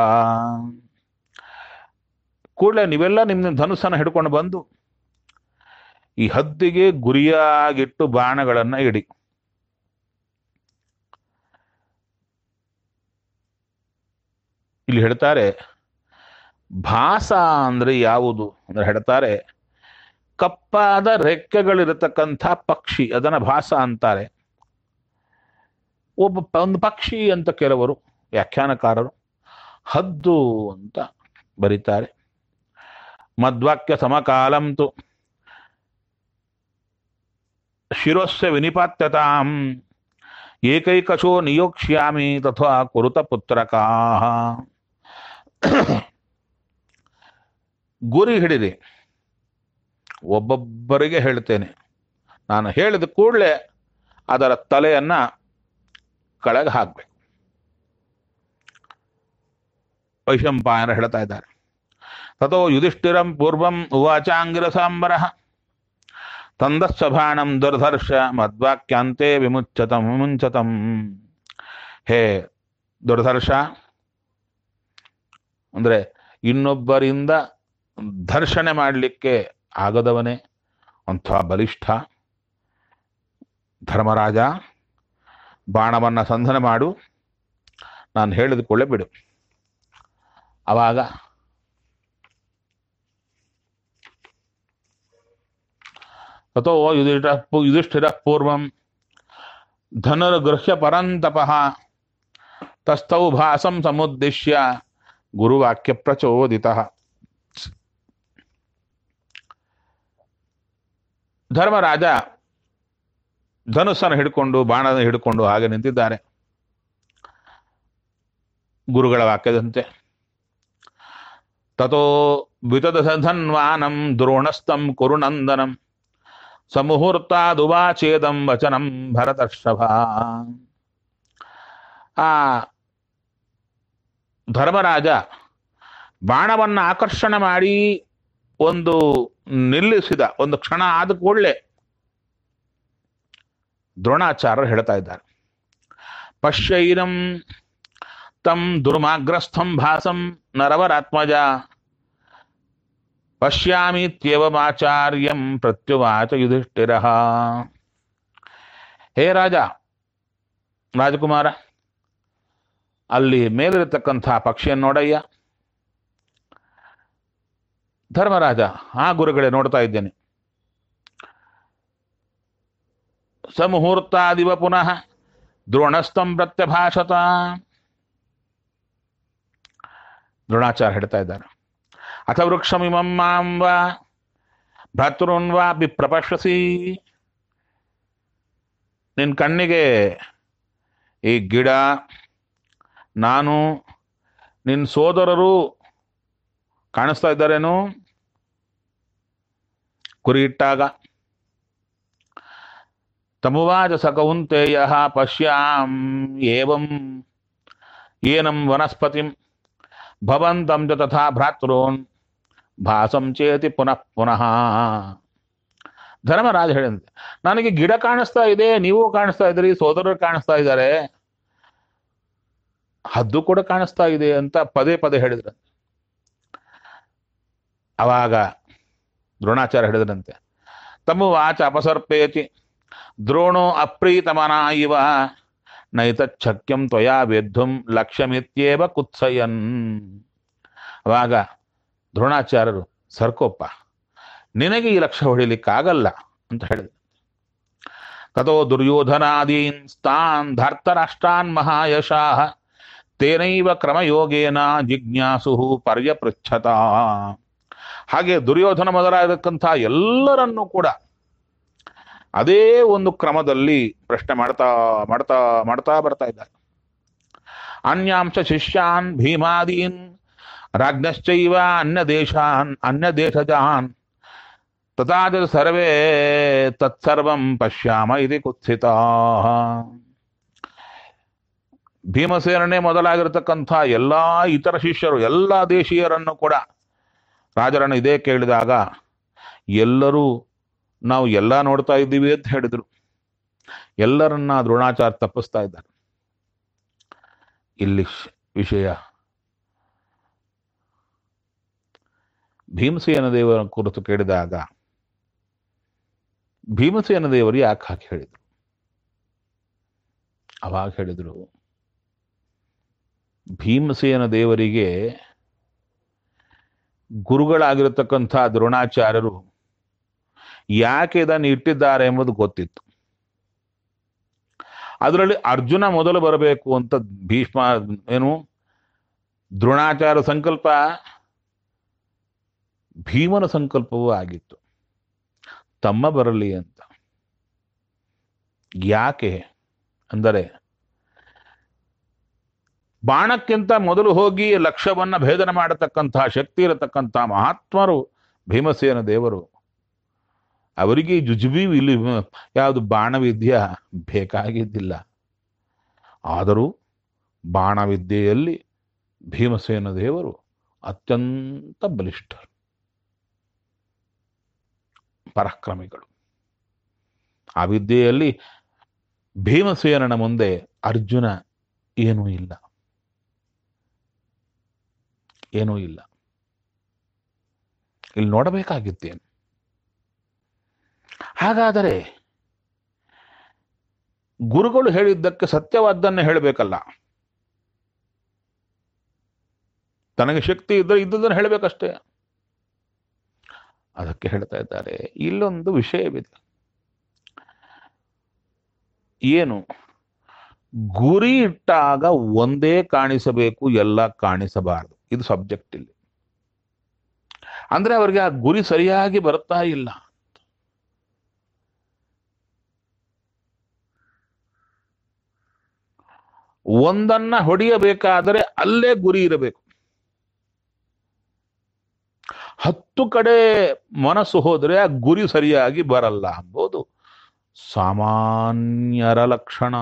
ಕೂಡಲೇ ನೀವೆಲ್ಲ ನಿಮ್ಮ ಧನುಸ್ಸನ್ನು ಹಿಡ್ಕೊಂಡು ಬಂದು ಈ ಹದ್ದಿಗೆ ಗುರಿಯಾಗಿಟ್ಟು ಬಾಣಗಳನ್ನು ಇಡಿ ಇಲ್ಲಿ ಹೇಳ್ತಾರೆ ಭಾಸ ಅಂದ್ರೆ ಯಾವುದು ಅಂದ್ರೆ ಹೇಳ್ತಾರೆ ಕಪ್ಪಾದ ರೆಕ್ಕೆಗಳಿರತಕ್ಕಂಥ ಪಕ್ಷಿ ಅದನ್ನ ಭಾಸ ಅಂತಾರೆ ಒಬ್ಬ ಪ- ಒಂದು ಪಕ್ಷಿ ಅಂತ ಕೆಲವರು ವ್ಯಾಖ್ಯಾನಕಾರರು ಹದ್ದು ಅಂತ ಬರೀತಾರೆ ಮದ್ವಾಕ್ಯ ಸಮಕಾಲಂತು ಶಿರೋಸ್ಯ ವಿನಿಪಾತ್ಯತಾಂ ಏಕೈಕಶೋ ನಿಯೋಕ್ಷ್ಯಾಮಿ ತಥಾ ಕುರುತ ಪುತ್ರಕಾ ಗುರಿ ಹಿಡಿರಿ ಒಬ್ಬೊಬ್ಬರಿಗೆ ಹೇಳ್ತೇನೆ ನಾನು ಹೇಳಿದ ಕೂಡಲೇ ಅದರ ತಲೆಯನ್ನ ಕೆಳಗೆ ಹಾಕ್ಬೇಕು ವೈಶಂಪಾಯನ ಹೇಳ್ತಾ ಇದ್ದಾರೆ ತಥೋ ಯುಧಿಷ್ಠಿರಂ ಪೂರ್ವಂ ಉವಾಚಾಂಗಿರಸಾಂಬರ ತಂದಸ್ಸ ಬಾಣಂ ದುರ್ಧರ್ಷ ಮದ್ವಾಕ್ಯಾಂತೆ ವಿಮುಚ್ಚತಂ ವಿಮುಂಚತಂ ಹೇ ದುರ್ಧರ್ಷ ಅಂದ್ರೆ ಇನ್ನೊಬ್ಬರಿಂದ ಧರ್ಷಣೆ ಮಾಡಲಿಕ್ಕೆ ಆಗದವನೇ ಅಂಥ ಬಲಿಷ್ಠ ಧರ್ಮರಾಜ ಬಾಣವನ್ನ ಸಂಧಾನ ಮಾಡು ನಾನು ಹೇಳಿದ ಕೊಳ್ಳೆ ಬಿಡು ಅವಾಗ ತಥೋ ಯುಧಿಷ್ಠ ಯುಧಿಷ್ಠಿರ ಪೂರ್ವಂ ಧನುರ್ಗೃಹ್ಯ ಪರಂತಪಃ ತಸ್ಥೌ ಭಾಸಂ ಸಮುದ್ದೇಶ್ಯ ಗುರುವಾಕ್ಯ ಪ್ರಚೋದಿತ ಧರ್ಮರಾಜ ಧನುಸ್ಸನ್ನು ಹಿಡ್ಕೊಂಡು ಬಾಣದ ಹಿಡ್ಕೊಂಡು ಹಾಗೆ ನಿಂತಿದ್ದಾರೆ ಗುರುಗಳ ವಾಕ್ಯದಂತೆ ತಥೋ ವಿತದಧನ್ವಾನಂ ದ್ರೋಣಸ್ಥಂ ಕುರುನಂದನಂ ಸಮುಹೂರ್ತಾದುವಾಚೇದಂ ವಚನಂ ಭರತರ್ಷಭ ಆ ಧರ್ಮರಾಜ ಬಾಣವನ್ನ ಆಕರ್ಷಣೆ ಮಾಡಿ ಒಂದು ನಿಲ್ಲಿಸಿದ ಒಂದು ಕ್ಷಣ ಆದ ಕೂಡಲೇ ದ್ರೋಣಾಚಾರ್ಯರು ಹೇಳ್ತಾ ಇದ್ದಾರೆ ಪಶ್ಯೈನಂ ತಂ ದುರ್ಮಾಗ್ರಸ್ಥಂ ಭಾಸಂ ನರವರಾತ್ಮಜ ಪಶ್ಯಾಮಿತ್ಯೇವಮಾಚಾರ್ಯಂ ಪ್ರತ್ಯುವಾಚ ಯುಧಿಷ್ಠಿರ ಹೇ ರಾಜ ರಾಜಕುಮಾರ ಅಲ್ಲಿ ಮೇಲಿರತಕ್ಕಂಥ ಪಕ್ಷಿಯನ್ನು ನೋಡಯ್ಯ ಧರ್ಮರಾಜ ಆ ಗುರುಗಳೇ ನೋಡ್ತಾ ಇದ್ದೇನೆ ಸಮುಹೂರ್ತಾದಿವ ಪುನಃ ದ್ರೋಣಸ್ಥಂ ಪ್ರತ್ಯಭಾಷತ ದ್ರೋಣಾಚಾರ್ಯ ಹೇಳ್ತಾ ಇದ್ದಾರೆ ಅಥ ವೃಕ್ಷಮಿಮಂ ಮಾಂ ವಾ ಭ್ರಾತೃನ್ ವಾ ಪ್ರಪಶ್ಯಸಿ ನಿನ್ನ ಕಣ್ಣಿಗೆ ಈ ಗಿಡ ನಾನು ನಿನ್ನ ಸೋದರರು ಕಾಣಿಸ್ತಾ ಇದ್ದಾರೇನು ಕುರಿ ಇಟ್ಟಾಗ ತಮುವಾಚ ಸ ಕೌಂತೆಯ ಪಶ್ಯಾಂ ಏವಂ ಏನಂ ವನಸ್ಪತಿಂ ಭವಂತಂ ಚ ತಥಾ ಭ್ರಾತೃನ್ ಭಾಸಂ ಚೇತಿ ಪುನಃ ಪುನಃ ಧರ್ಮರಾಜ ಹೇಳಿದಂತೆ ನನಗೆ ಗಿಡ ಕಾಣಿಸ್ತಾ ಇದೆ ನೀವು ಕಾಣಿಸ್ತಾ ಇದ್ದೀರಿ ಸೋದರರು ಕಾಣಿಸ್ತಾ ಇದ್ದಾರೆ ಹದ್ದು ಕೂಡ ಕಾಣಿಸ್ತಾ ಇದೆ ಅಂತ ಪದೇ ಪದೇ ಹೇಳಿದ್ರು ಅವಾಗ ದ್ರೋಣಾಚಾರ್ಯ ಹೇಳಿದ್ರಂತೆ ತಮ್ಮ ವಾಚ ಅಪಸರ್ಪೇತಿ ದ್ರೋಣೋ ಅಪ್ರೀತಮನ ಇವ ನೈತಚ್ಛಕ್ಯಂ ತ್ವಯಾ ವೇದ್ಧುಂ ಲಕ್ಷ್ಯಮಿತ್ಯೇವ ಕುತ್ಸಯನ್ ಅವಾಗ ದ್ರೋಣಾಚಾರ್ಯರು ಸರ್ಕೋಪ್ಪ ನಿನಗೆ ಈ ಲಕ್ಷ್ಯ ಹೊಡಿಲಿಕ್ಕಾಗಲ್ಲ ಅಂತ ಹೇಳಿದ್ರು ತಥೋ ದುರ್ಯೋಧನಾದೀನ್ ಸ್ಥಾನ್ ಧಾರ್ತರಾಷ್ಟ್ರಾನ್ ಮಹಾಯಶಾಹ ತೇನೈವ ಕ್ರಮಯೋಗೇನ ಜಿಜ್ಞಾಸು ಪರ್ಯಪೃಚ್ಛತ ಹಾಗೆ ದುರ್ಯೋಧನ ಮೊದಲಾಗತಕ್ಕಂಥ ಎಲ್ಲರನ್ನೂ ಕೂಡ ಅದೇ ಒಂದು ಕ್ರಮದಲ್ಲಿ ಪ್ರಶ್ನೆ ಮಾಡ್ತಾ ಮಾಡ್ತಾ ಮಾಡ್ತಾ ಬರ್ತಾ ಇದ್ದಾರೆ ಅನ್ಯಾಂಶ ಶಿಷ್ಯಾನ್ ಭೀಮಾದೀನ್ ರಾಜ್ಞಶ್ಚೈವ ಅನ್ಯ ದೇಶಾನ್ ಅನ್ಯ ದೇಶಜಾನ್ ತಥಾದ ಸರ್ವೇ ತತ್ಸರ್ವಂ ಪಶ್ಯಾಮ ಇದು ಕುತ್ಸಿತ ಭೀಮಸೇನನೇ ಮೊದಲಾಗಿರತಕ್ಕಂಥ ಎಲ್ಲಾ ಇತರ ಶಿಷ್ಯರು ಎಲ್ಲ ದೇಶೀಯರನ್ನು ಕೂಡ ರಾಜರನ್ನು ಇದೇ ಕೇಳಿದಾಗ ಎಲ್ಲರೂ ನಾವು ಎಲ್ಲ ನೋಡ್ತಾ ಇದ್ದೀವಿ ಅಂತ ಹೇಳಿದ್ರು ಎಲ್ಲರನ್ನ ದ್ರೋಣಾಚಾರ್ಯ ತಪ್ಪಿಸ್ತಾ ಇದ್ದಾರೆ ಇಲ್ಲಿ ಶ್- ವಿಷಯ ಭೀಮಸೇನ ದೇವರ ಕುರಿತು ಕೇಳಿದಾಗ ಭೀಮಸೇನ ದೇವರು ಯಾಕೆ ಹಾಗೆ ಹೇಳಿದ್ರು ಅವಾಗ ಹೇಳಿದ್ರು ಭೀಮಸೇನ ದೇವರಿಗೆ ಗುರುಗಳಾಗಿರತಕ್ಕಂಥ ದ್ರೋಣಾಚಾರ್ಯರು ಯಾಕೆ ಇದನ್ನು ಇಟ್ಟಿದ್ದಾರೆ ಎಂಬುದು ಗೊತ್ತಿತ್ತು ಅದರಲ್ಲಿ ಅರ್ಜುನ ಮೊದಲು ಬರಬೇಕು ಅಂತ ಭೀಷ್ಮ ಏನು ದ್ರೋಣಾಚಾರ್ಯ ಸಂಕಲ್ಪ ಭೀಮನ ಸಂಕಲ್ಪವೂ ಆಗಿತ್ತು ತಮ್ಮ ಬರಲಿ ಅಂತ ಯಾಕೆ ಅಂದರೆ ಬಾಣಕ್ಕಿಂತ ಮೊದಲು ಹೋಗಿ ಲಕ್ಷ್ಯವನ್ನ ಭೇದನ ಮಾಡತಕ್ಕಂತಹ ಶಕ್ತಿ ಇರತಕ್ಕಂಥ ಮಹಾತ್ಮರು ಭೀಮಸೇನ ದೇವರು ಅವರಿಗೆ ಈ ಜುಜುಬಿ ಇಲ್ಲಿ ಯಾವುದು ಬಾಣವಿದ್ಯ ಬೇಕಾಗಿದ್ದಿಲ್ಲ ಆದರೂ ಬಾಣವಿದ್ಯೆಯಲ್ಲಿ ಭೀಮಸೇನ ದೇವರು ಅತ್ಯಂತ ಬಲಿಷ್ಠರು ಪರಾಕ್ರಮಿಗಳು ಆ ವಿದ್ಯೆಯಲ್ಲಿ ಭೀಮಸೇನನ ಮುಂದೆ ಅರ್ಜುನ ಏನೂ ಇಲ್ಲ ಏನೂ ಇಲ್ಲ ಇಲ್ಲಿ ನೋಡಬೇಕಾಗಿತ್ತೇನು ಹಾಗಾದರೆ ಗುರುಗಳು ಹೇಳಿದ್ದಕ್ಕೆ ಸತ್ಯವಾದ್ದನ್ನು ಹೇಳಬೇಕಲ್ಲ ತನಗೆ ಶಕ್ತಿ ಇದ್ದರೆ ಇದ್ದದನ್ನು ಹೇಳಬೇಕಷ್ಟೇ ಅದಕ್ಕೆ ಹೇಳ್ತಾ ಇದ್ದಾರೆ ಇಲ್ಲೊಂದು ವಿಷಯವಿದೆ ಏನು ಗುರಿ ಇಟ್ಟಾಗ ಒಂದೇ ಕಾಣಿಸಬೇಕು ಎಲ್ಲ ಕಾಣಿಸಬಾರದು ಇದು ಸಬ್ಜೆಕ್ಟ್ ಇಲ್ಲಿ ಅಂದ್ರೆ ಅವರಿಗೆ ಆ ಗುರಿ ಸರಿಯಾಗಿ ಬರ್ತಾ ಇಲ್ಲ ಒಂದನ್ನ ಹೊಡೆಯಬೇಕಾದರೆ ಅಲ್ಲೇ ಗುರಿ ಇರಬೇಕು ಹತ್ತು ಕಡೆ ಮನಸ್ಸು ಹೋದರೆ ಆ ಗುರಿ ಸರಿಯಾಗಿ ಬರಲ್ಲ ಎಂಬುದು ಸಾಮಾನ್ಯರ ಲಕ್ಷಣ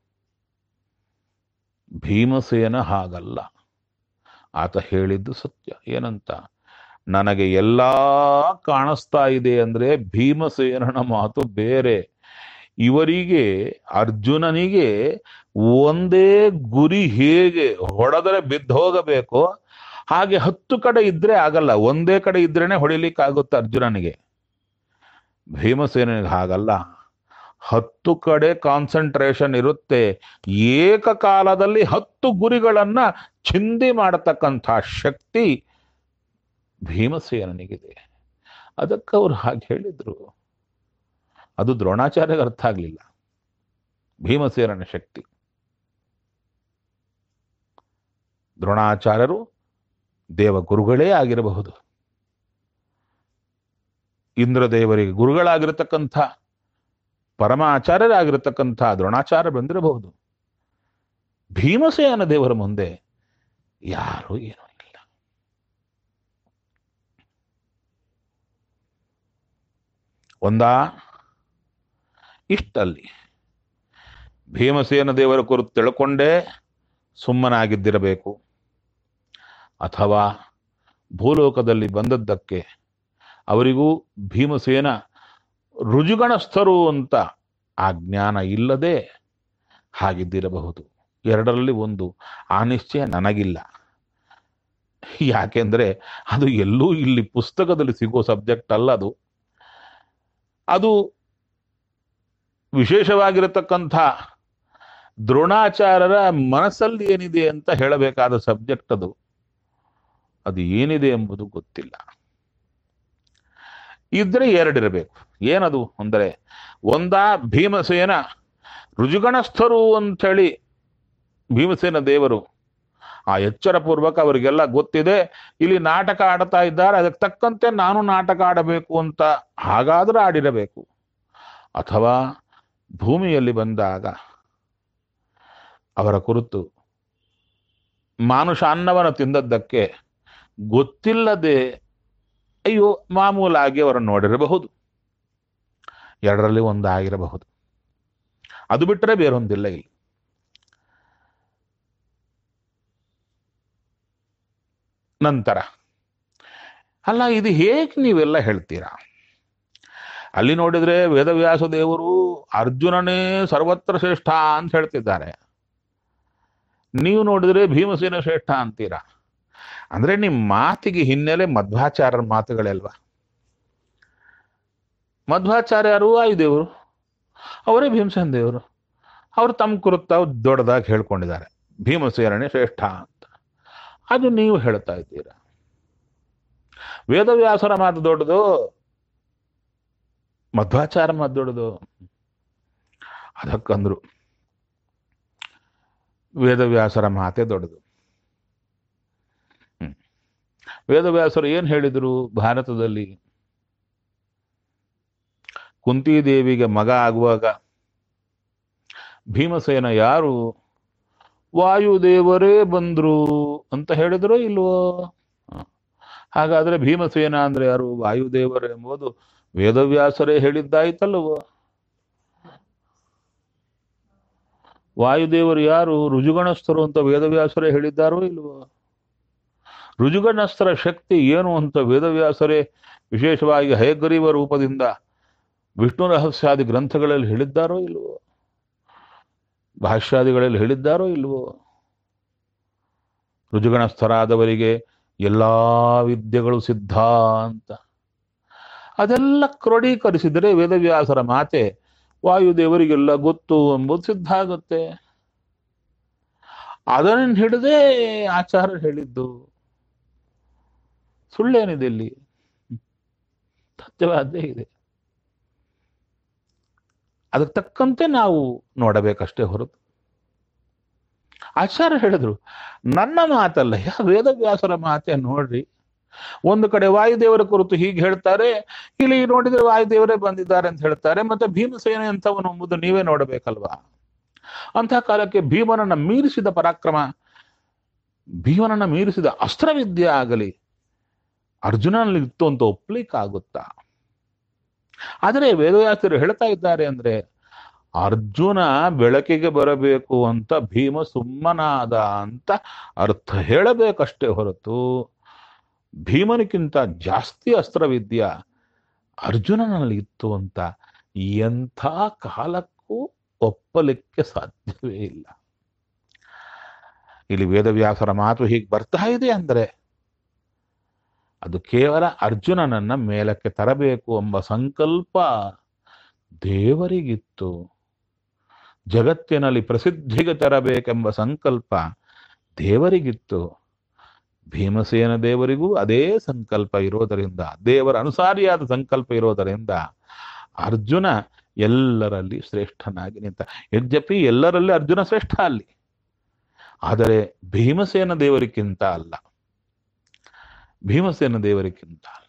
ಭೀಮಸೇನ ಹಾಗಲ್ಲ ಆತ ಹೇಳಿದ್ದು ಸತ್ಯ ಏನಂತ ನನಗೆ ಎಲ್ಲಾ ಕಾಣಿಸ್ತಾ ಇದೆ ಅಂದ್ರೆ ಭೀಮಸೇನನ ಮಾತು ಬೇರೆ ಇವರಿಗೆ ಅರ್ಜುನನಿಗೆ ಒಂದೇ ಗುರಿ ಹೇಗೆ ಹೊಡೆದರೆ ಬಿದ್ದು ಹೋಗಬೇಕೋ ಹಾಗೆ ಹತ್ತು ಕಡೆ ಇದ್ರೆ ಆಗಲ್ಲ ಒಂದೇ ಕಡೆ ಇದ್ರೇನೆ ಹೊಡಿಲಿಕ್ಕಾಗುತ್ತೆ ಅರ್ಜುನನಿಗೆ ಭೀಮಸೇನಿಗೆ ಹಾಗಲ್ಲ ಹತ್ತು ಕಡೆ ಕಾನ್ಸಂಟ್ರೇಷನ್ ಇರುತ್ತೆ ಏಕಕಾಲದಲ್ಲಿ ಹತ್ತು ಗುರಿಗಳನ್ನ ಚಿಂದಿ ಮಾಡತಕ್ಕಂಥ ಶಕ್ತಿ ಭೀಮಸೇನನಿಗಿದೆ ಅದಕ್ಕೆ ಅವ್ರು ಹಾಗೆ ಹೇಳಿದ್ರು ಅದು ದ್ರೋಣಾಚಾರ್ಯಗೆ ಅರ್ಥ ಆಗ್ಲಿಲ್ಲ ಭೀಮಸೇನನ ಶಕ್ತಿ ದ್ರೋಣಾಚಾರ್ಯರು ದೇವ ಗುರುಗಳೇ ಆಗಿರಬಹುದು ಇಂದ್ರದೇವರಿಗೆ ಗುರುಗಳಾಗಿರತಕ್ಕಂಥ ಪರಮಾಚಾರ್ಯರಾಗಿರತಕ್ಕಂಥ ದ್ರೋಣಾಚಾರ್ಯ ಬಂದಿರಬಹುದು ಭೀಮಸೇನ ದೇವರ ಮುಂದೆ ಯಾರೂ ಏನೂ ಇಲ್ಲ ಒಂದಾ ಇಷ್ಟಲ್ಲಿ ಭೀಮಸೇನ ದೇವರ ಕುರಿತು ತಿಳ್ಕೊಂಡೇ ಸುಮ್ಮನಾಗಿದ್ದಿರಬೇಕು ಅಥವಾ ಭೂಲೋಕದಲ್ಲಿ ಬಂದದ್ದಕ್ಕೆ ಅವರಿಗೂ ಭೀಮಸೇನ ರುಜುಗಣಸ್ಥರು ಅಂತ ಆ ಜ್ಞಾನ ಇಲ್ಲದೆ ಹಾಗಿದ್ದಿರಬಹುದು ಎರಡರಲ್ಲಿ ಒಂದು ಆ ನಿಶ್ಚಯ ನನಗಿಲ್ಲ ಯಾಕೆಂದ್ರೆ ಅದು ಎಲ್ಲೂ ಇಲ್ಲಿ ಪುಸ್ತಕದಲ್ಲಿ ಸಿಗೋ ಸಬ್ಜೆಕ್ಟ್ ಅಲ್ಲ ಅದು ಅದು ವಿಶೇಷವಾಗಿರತಕ್ಕಂಥ ದ್ರೋಣಾಚಾರ್ಯರ ಮನಸ್ಸಲ್ಲಿ ಏನಿದೆ ಅಂತ ಹೇಳಬೇಕಾದ ಸಬ್ಜೆಕ್ಟ್ ಅದು ಅದು ಏನಿದೆ ಎಂಬುದು ಗೊತ್ತಿಲ್ಲ ಇದ್ರೆ ಎರಡಿರಬೇಕು ಏನದು ಅಂದರೆ ಒಂದ ಭೀಮಸೇನ ರುಜುಗಣಸ್ಥರು ಅಂಥೇಳಿ ಭೀಮಸೇನ ದೇವರು ಆ ಎಚ್ಚರ ಪೂರ್ವಕ ಅವರಿಗೆಲ್ಲ ಗೊತ್ತಿದೆ ಇಲ್ಲಿ ನಾಟಕ ಆಡ್ತಾ ಇದ್ದಾರೆ ಅದಕ್ಕೆ ತಕ್ಕಂತೆ ನಾನು ನಾಟಕ ಆಡಬೇಕು ಅಂತ ಹಾಗಾದ್ರೆ ಆಡಿರಬೇಕು ಅಥವಾ ಭೂಮಿಯಲ್ಲಿ ಬಂದಾಗ ಅವರ ಕುರಿತು ಮಾನುಷಾನ್ನವನ್ನು ತಿಂದದ್ದಕ್ಕೆ ಗೊತ್ತಿಲ್ಲದೆ ಅಯ್ಯೋ ಮಾಮೂಲಾಗಿ ಅವರನ್ನು ನೋಡಿರಬಹುದು ಎರಡರಲ್ಲಿ ಒಂದಾಗಿರಬಹುದು ಅದು ಬಿಟ್ಟರೆ ಬೇರೊಂದಿಲ್ಲ ಇಲ್ಲಿ ನಂತರ ಅಲ್ಲ ಇದು ಹೇಗೆ ನೀವೆಲ್ಲ ಹೇಳ್ತೀರಾ ಅಲ್ಲಿ ನೋಡಿದ್ರೆ ವೇದವ್ಯಾಸ ದೇವರು ಅರ್ಜುನನೇ ಸರ್ವತ್ರ ಶ್ರೇಷ್ಠ ಅಂತ ಹೇಳ್ತಿದ್ದಾರೆ ನೀವು ನೋಡಿದ್ರೆ ಭೀಮಸೇನ ಶ್ರೇಷ್ಠ ಅಂತೀರಾ ಅಂದ್ರೆ ನಿಮ್ಮ ಮಾತಿಗೆ ಹಿನ್ನೆಲೆ ಮಧ್ವಾಚಾರ್ಯರ ಮಾತುಗಳಲ್ವಾ ಮಧ್ವಾಚಾರ್ಯರು ವಾಯುದೇವರು ಅವರೇ ಭೀಮಸೇನ ದೇವರು ಅವರು ತಮ್ಮ ಕುರಿತು ತಾವು ದೊಡ್ಡದಾಗಿ ಹೇಳ್ಕೊಂಡಿದ್ದಾರೆ ಭೀಮಸೇನನೇ ಶ್ರೇಷ್ಠ ಅಂತ ಅದು ನೀವು ಹೇಳ್ತಾ ಇದ್ದೀರಾ ವೇದವ್ಯಾಸರ ಮಾತು ದೊಡ್ಡದು ಮಧ್ವಾಚಾರ ಮಾತು ದೊಡ್ಡದು ಅದಕ್ಕಂದ್ರು ವೇದವ್ಯಾಸರ ಮಾತೇ ದೊಡ್ಡದು ಹ್ಮ್. ವೇದವ್ಯಾಸರು ಏನು ಹೇಳಿದರು ಭಾರತದಲ್ಲಿ ಕುಂತಿದೇವಿಗೆ ಮಗ ಆಗುವಾಗ ಭೀಮಸೇನ ಯಾರು ವಾಯುದೇವರೇ ಬಂದ್ರು ಅಂತ ಹೇಳಿದ್ರು ಇಲ್ವೋ ಹ. ಹಾಗಾದ್ರೆ ಭೀಮಸೇನ ಅಂದ್ರೆ ಯಾರು ವಾಯುದೇವರು ಎಂಬುದು ವೇದವ್ಯಾಸರೇ ಹೇಳಿದ್ದಾಯ್ತಲ್ವೋ ವಾಯುದೇವರು ಯಾರು ರುಜುಗಣಸ್ಥರು ಅಂತ ವೇದವ್ಯಾಸರೇ ಹೇಳಿದ್ದಾರೋ ಇಲ್ವೋ ರುಜುಗಣಸ್ಥರ ಶಕ್ತಿ ಏನು ಅಂತ ವೇದವ್ಯಾಸರೇ ವಿಶೇಷವಾಗಿ ಹಯಗ್ರೀವ ರೂಪದಿಂದ ವಿಷ್ಣು ರಹಸ್ಯಾದಿ ಗ್ರಂಥಗಳಲ್ಲಿ ಹೇಳಿದ್ದಾರೋ ಇಲ್ವೋ ಭಾಷ್ಯಾದಿಗಳಲ್ಲಿ ಹೇಳಿದ್ದಾರೋ ಇಲ್ವೋ ರುಜುಗಣಸ್ಥರಾದವರಿಗೆ ಎಲ್ಲಾ ವಿದ್ಯೆಗಳು ಸಿದ್ಧ ಅಂತ ಅದೆಲ್ಲ ಕ್ರೋಢೀಕರಿಸಿದರೆ ವೇದವ್ಯಾಸರ ಮಾತೆ ವಾಯುದೇವರಿಗೆಲ್ಲ ಗೊತ್ತು ಎಂಬುದು ಸಿದ್ಧ ಆಗುತ್ತೆ ಅದನ್ನು ಹಿಡದೆ ಆಚಾರ ಹೇಳಿದ್ದು ಸುಳ್ಳೇನಿದೆ ಇಲ್ಲಿ ಸತ್ಯವಾದ್ದೇ ಇದೆ ಅದಕ್ಕೆ ತಕ್ಕಂತೆ ನಾವು ನೋಡಬೇಕಷ್ಟೇ ಹೊರತು ಆಚಾರ್ಯ ಹೇಳಿದ್ರು ನನ್ನ ಮಾತಲ್ಲ ಯಾ ವೇದವ್ಯಾಸರ ಮಾತೆ ನೋಡ್ರಿ ಒಂದು ಕಡೆ ವಾಯುದೇವರ ಕುರಿತು ಹೀಗೆ ಹೇಳ್ತಾರೆ ಇಲ್ಲಿ ನೋಡಿದ್ರೆ ವಾಯುದೇವರೇ ಬಂದಿದ್ದಾರೆ ಅಂತ ಹೇಳ್ತಾರೆ ಮತ್ತೆ ಭೀಮಸೇನ ಎಂಥವನು ಎಂಬುದು ನೀವೇ ನೋಡಬೇಕಲ್ವಾ ಅಂತಹ ಕಾಲಕ್ಕೆ ಭೀಮನನ್ನ ಮೀರಿಸಿದ ಪರಾಕ್ರಮ ಭೀಮನನ್ನ ಮೀರಿಸಿದ ಅಸ್ತ್ರವಿದ್ಯೆ ಆಗಲಿ ಅರ್ಜುನನಲ್ಲಿ ಇತ್ತು ಅಂತ ಒಪ್ಲಿಕ್ಕಾಗುತ್ತಾ ಆದರೆ ವೇದವ್ಯಾಸರು ಹೇಳ್ತಾ ಇದ್ದಾರೆ ಅಂದ್ರೆ ಅರ್ಜುನ ಬೆಳಕಿಗೆ ಬರಬೇಕು ಅಂತ ಭೀಮ ಸುಮ್ಮನಾದ ಅಂತ ಅರ್ಥ ಹೇಳಬೇಕಷ್ಟೇ ಹೊರತು ಭೀಮನಿಗಿಂತ ಜಾಸ್ತಿ ಅಸ್ತ್ರವಿದ್ಯ ಅರ್ಜುನನಲ್ಲಿ ಇತ್ತು ಅಂತ ಎಂಥ ಕಾಲಕ್ಕೂ ಒಪ್ಪಲಿಕ್ಕೆ ಸಾಧ್ಯವೇ ಇಲ್ಲ ಇಲ್ಲಿ ವೇದವ್ಯಾಸರ ಮಾತು ಹೀಗೆ ಬರ್ತಾ ಇದೆ ಅಂದ್ರೆ ಅದು ಕೇವಲ ಅರ್ಜುನನನ್ನ ಮೇಲಕ್ಕೆ ತರಬೇಕು ಎಂಬ ಸಂಕಲ್ಪ ದೇವರಿಗಿತ್ತು ಜಗತ್ತಿನಲ್ಲಿ ಪ್ರಸಿದ್ಧಿಗೆ ತರಬೇಕೆಂಬ ಸಂಕಲ್ಪ ದೇವರಿಗಿತ್ತು ಭೀಮಸೇನ ದೇವರಿಗೂ ಅದೇ ಸಂಕಲ್ಪ ಇರೋದರಿಂದ ದೇವರ ಅನುಸಾರಿಯಾದ ಸಂಕಲ್ಪ ಇರೋದರಿಂದ ಅರ್ಜುನ ಎಲ್ಲರಲ್ಲಿ ಶ್ರೇಷ್ಠನಾಗಿ ನಿಂತ ಯದ್ಯಪಿ ಎಲ್ಲರಲ್ಲಿ ಅರ್ಜುನ ಶ್ರೇಷ್ಠ ಅಲ್ಲಿ ಆದರೆ ಭೀಮಸೇನ ದೇವರಿಗಿಂತ ಅಲ್ಲ ಭೀಮಸೇನ ದೇವರಿಗಿಂತ ಅಲ್ಲ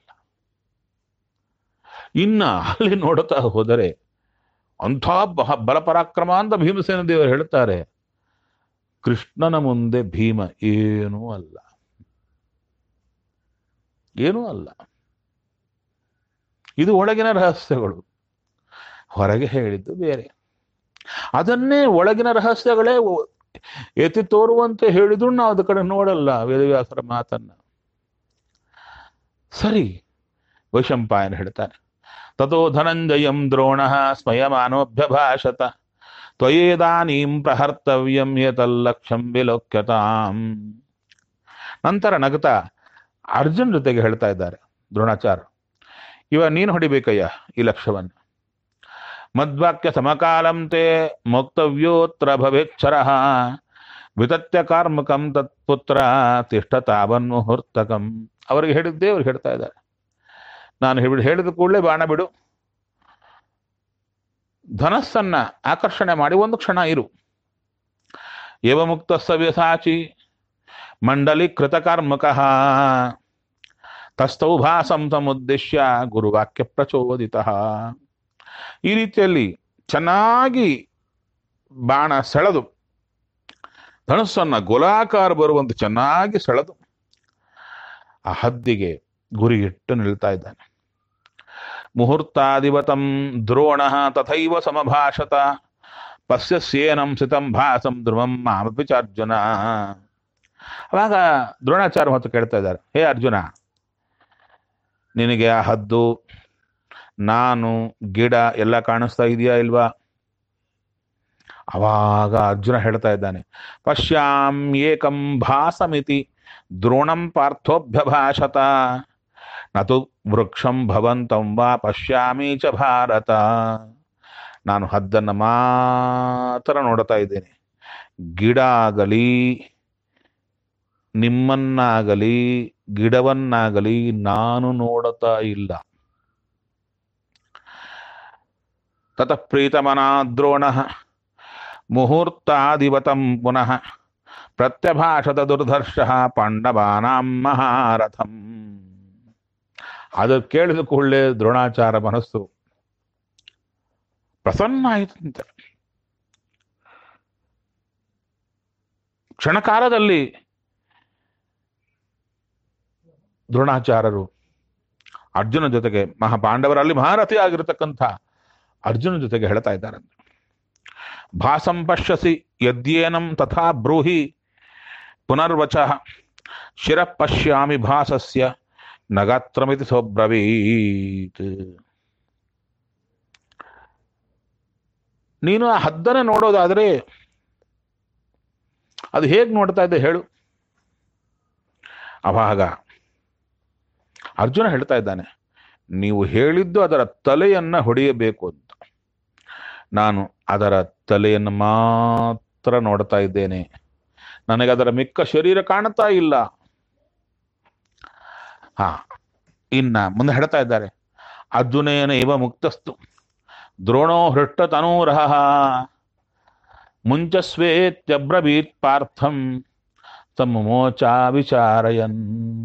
ಇನ್ನ ಅಲ್ಲಿ ನೋಡುತ್ತಾ ಹೋದರೆ ಅಂಥ ಬಹ ಬಲಪರಾಕ್ರಮ ಅಂತ ಭೀಮಸೇನ ದೇವರು ಹೇಳ್ತಾರೆ ಕೃಷ್ಣನ ಮುಂದೆ ಭೀಮ ಏನೂ ಅಲ್ಲ ಏನೂ ಅಲ್ಲ ಇದು ಒಳಗಿನ ರಹಸ್ಯಗಳು ಹೊರಗೆ ಹೇಳಿದ್ದು ಬೇರೆ ಅದನ್ನೇ ಒಳಗಿನ ರಹಸ್ಯಗಳೇ ಒ- ಎತ್ತಿ ತೋರುವಂತೆ ಹೇಳಿದ್ರು ನಾವು ಅದ ಕಡೆ ನೋಡಲ್ಲ ವೇದವ್ಯಾಸರ ಮಾತನ್ನ ಸರಿ ವೈಶಂಪಾಯನ ಹೇಳ್ತಾನೆ ತಥೋ ಧನಂಜಯಂ ದ್ರೋಣ ಸ್ಮಯಮಾನೋಭ್ಯಭಾಷತ ತ್ವಯೇದಾನೀಂ ಪ್ರಹರ್ತವ್ಯಂ ಯತಲ್ಲಕ್ಷಂ ವಿಲೋಕ್ಯತಾಂ ನಂತರ ನಗತಾ ಅರ್ಜುನ್ ಜೊತೆಗೆ ಹೇಳ್ತಾ ಇದ್ದಾರೆ ದ್ರೋಣಾಚಾರ್ಯ ಇವ ನೀನು ಹೊಡಿಬೇಕಯ್ಯ ಈ ಲಕ್ಷ್ಯವನ್ನು ಮದ್ವಾಕ್ಯ ಸಮಕಾಲಂ ತೇ ಮೋಕ್ತವ್ಯೋತ್ರ ಭವೇಚ್ಛರ ವಿತತ್ಯ ಕಾರ್ಮಕಂ ತತ್ಪುತ್ರ ತಿಷ್ಠತಾವನ್ ಮುಹೂರ್ತಕಂ ಅವರಿಗೆ ಹೇಳಿದ್ದೇ ಅವ್ರಿಗೆ ಹೇಳ್ತಾ ಇದ್ದಾರೆ ನಾನು ಹೇಳಿ ಹೇಳಿದ ಕೂಡಲೇ ಬಾಣ ಬಿಡು ಧನಸ್ಸನ್ನ ಆಕರ್ಷಣೆ ಮಾಡಿ ಒಂದು ಕ್ಷಣ ಇರು ಏವ ಮುಕ್ತ ಸವ್ಯಸಾಚಿ ಮಂಡಲಿ ಕೃತಕರ್ಮಕ ತಸ್ತೌ ಭಾಸಂ ತಮುದ್ದೇಶ್ಯ ಗುರುವಾಕ್ಯ ಪ್ರಚೋದಿತ ಈ ರೀತಿಯಲ್ಲಿ ಚೆನ್ನಾಗಿ ಬಾಣ ಸೆಳೆದು ಧನುಸ್ಸನ್ನ ಗೋಲಾಕಾರ ಬರುವಂತೆ ಚೆನ್ನಾಗಿ ಸೆಳೆದು ಆ ಹದ್ದಿಗೆ ಗುರಿಯಿಟ್ಟು ನಿಲ್ತಾ ಇದ್ದಾನೆ ಮುಹೂರ್ತಾದಿವತಂ ದ್ರೋಣ ತಥೈವ ಸಮಭಾಷತ ಪಶ್ಯಸ್ಯೇನಂ ಸಿತಂ ಭಾಸಂ ಧ್ರುವಂ ಮಾಮಪಿ ಚ ಅರ್ಜುನ ಅವಾಗ ದ್ರೋಣಾಚಾರ್ಯ ಮತ್ತು ಕೇಳ್ತಾ ಇದ್ದಾರೆ ಹೇ ಅರ್ಜುನ ನಿನಗೆ ಆ ಹದ್ದು ನಾನು ಗಿಡ ಎಲ್ಲ ಕಾಣಿಸ್ತಾ ಇದೆಯಾ ಇಲ್ವಾ ಅವಾಗ ಅರ್ಜುನ ಹೇಳ್ತಾ ಇದ್ದಾನೆ ಪಶ್ಯಾಂ ಏಕಂ ಭಾಸಮಿತಿ ದ್ರೋಣಂ ಪಾರ್ಥೋಭ್ಯಭಾಷತ ನತು ವೃಕ್ಷಂ ಭವಂತಂ ವಾ ಪಶ್ಯಾಮಿ ಚ ಭಾರತ ನಾನು ಹದ್ದನ್ನು ಮಾತ್ರ ನೋಡ್ತಾ ಇದ್ದೇನೆ ಗಿಡ ಆಗಲಿ ನಿಮ್ಮನ್ನಾಗಲಿ ಗಿಡವನ್ನಾಗಲಿ ನಾನು ನೋಡುತ್ತಾ ಇಲ್ಲ ತತಃ ಪ್ರೀತಮನಾ ದ್ರೋಣ ಮುಹೂರ್ತಾದಿವತಂ ಪುನಃ ಪ್ರತ್ಯಭಾಷತ ದುರ್ಧರ್ಷ ಪಾಂಡವಾನಾಂ ಮಹಾರಥಂ ಅದು ಕೇಳಿದ ಕೂಡಲೇ ದ್ರೋಣಾಚಾರ ಮನಸ್ಸು ಪ್ರಸನ್ನ ಆಯಿತಂತೆ ಕ್ಷಣಕಾಲದಲ್ಲಿ ದ್ರೋಣಾಚಾರ್ಯರು ಅರ್ಜುನ ಜೊತೆಗೆ ಮಹಾ ಪಾಂಡವರಲ್ಲಿ ಮಹಾರಥಿ ಆಗಿರತಕ್ಕಂಥ ಅರ್ಜುನ ಜೊತೆಗೆ ಹೇಳ್ತಾ ಇದ್ದಾರೆ ಭಾಸಂ ಪಶ್ಯಸಿ ಯದ್ಯೇನಂ ತಥಾ ಬ್ರೂಹಿ ಪುನರ್ವಚ ಶಿರ ಪಶ್ಯಾಮಿ ಭಾಸಸ್ಯ ನಗಾತ್ರಮಿತಿ ಸೋಬ್ರವೀತ್ ನೀನು ಆ ಹದ್ದನ ನೋಡೋದಾದ್ರೆ ಅದು ಹೇಗೆ ನೋಡ್ತಾ ಇದ್ದೆ ಹೇಳು ಅವಾಗ ಅರ್ಜುನ ಹೇಳ್ತಾ ಇದ್ದಾನೆ ನೀವು ಹೇಳಿದ್ದು ಅದರ ತಲೆಯನ್ನ ಹೊಡೆಯಬೇಕು ಅಂತ ನಾನು ಅದರ ತಲೆಯನ್ನು ಮಾತ್ರ ನೋಡ್ತಾ ಇದ್ದೇನೆ ನನಗೆ ಅದರ ಮಿಕ್ಕ ಶರೀರ ಕಾಣ್ತಾ ಇಲ್ಲ ಹಾ ಇನ್ನ ಮುಂದೆ ಹೇಳ್ತಾ ಇದ್ದಾರೆ ಅರ್ಜುನೇನ ಇವ ಮುಕ್ತಸ್ತು ದ್ರೋಣೋ ಹೃಷ್ಟ ತನೂರಹ ಮುಂಚಸ್ವೇತ್ಯಬ್ರವೀತ್ ಪಾರ್ಥಂ ಸಮಮೋಚ ವಿಚಾರಯನ್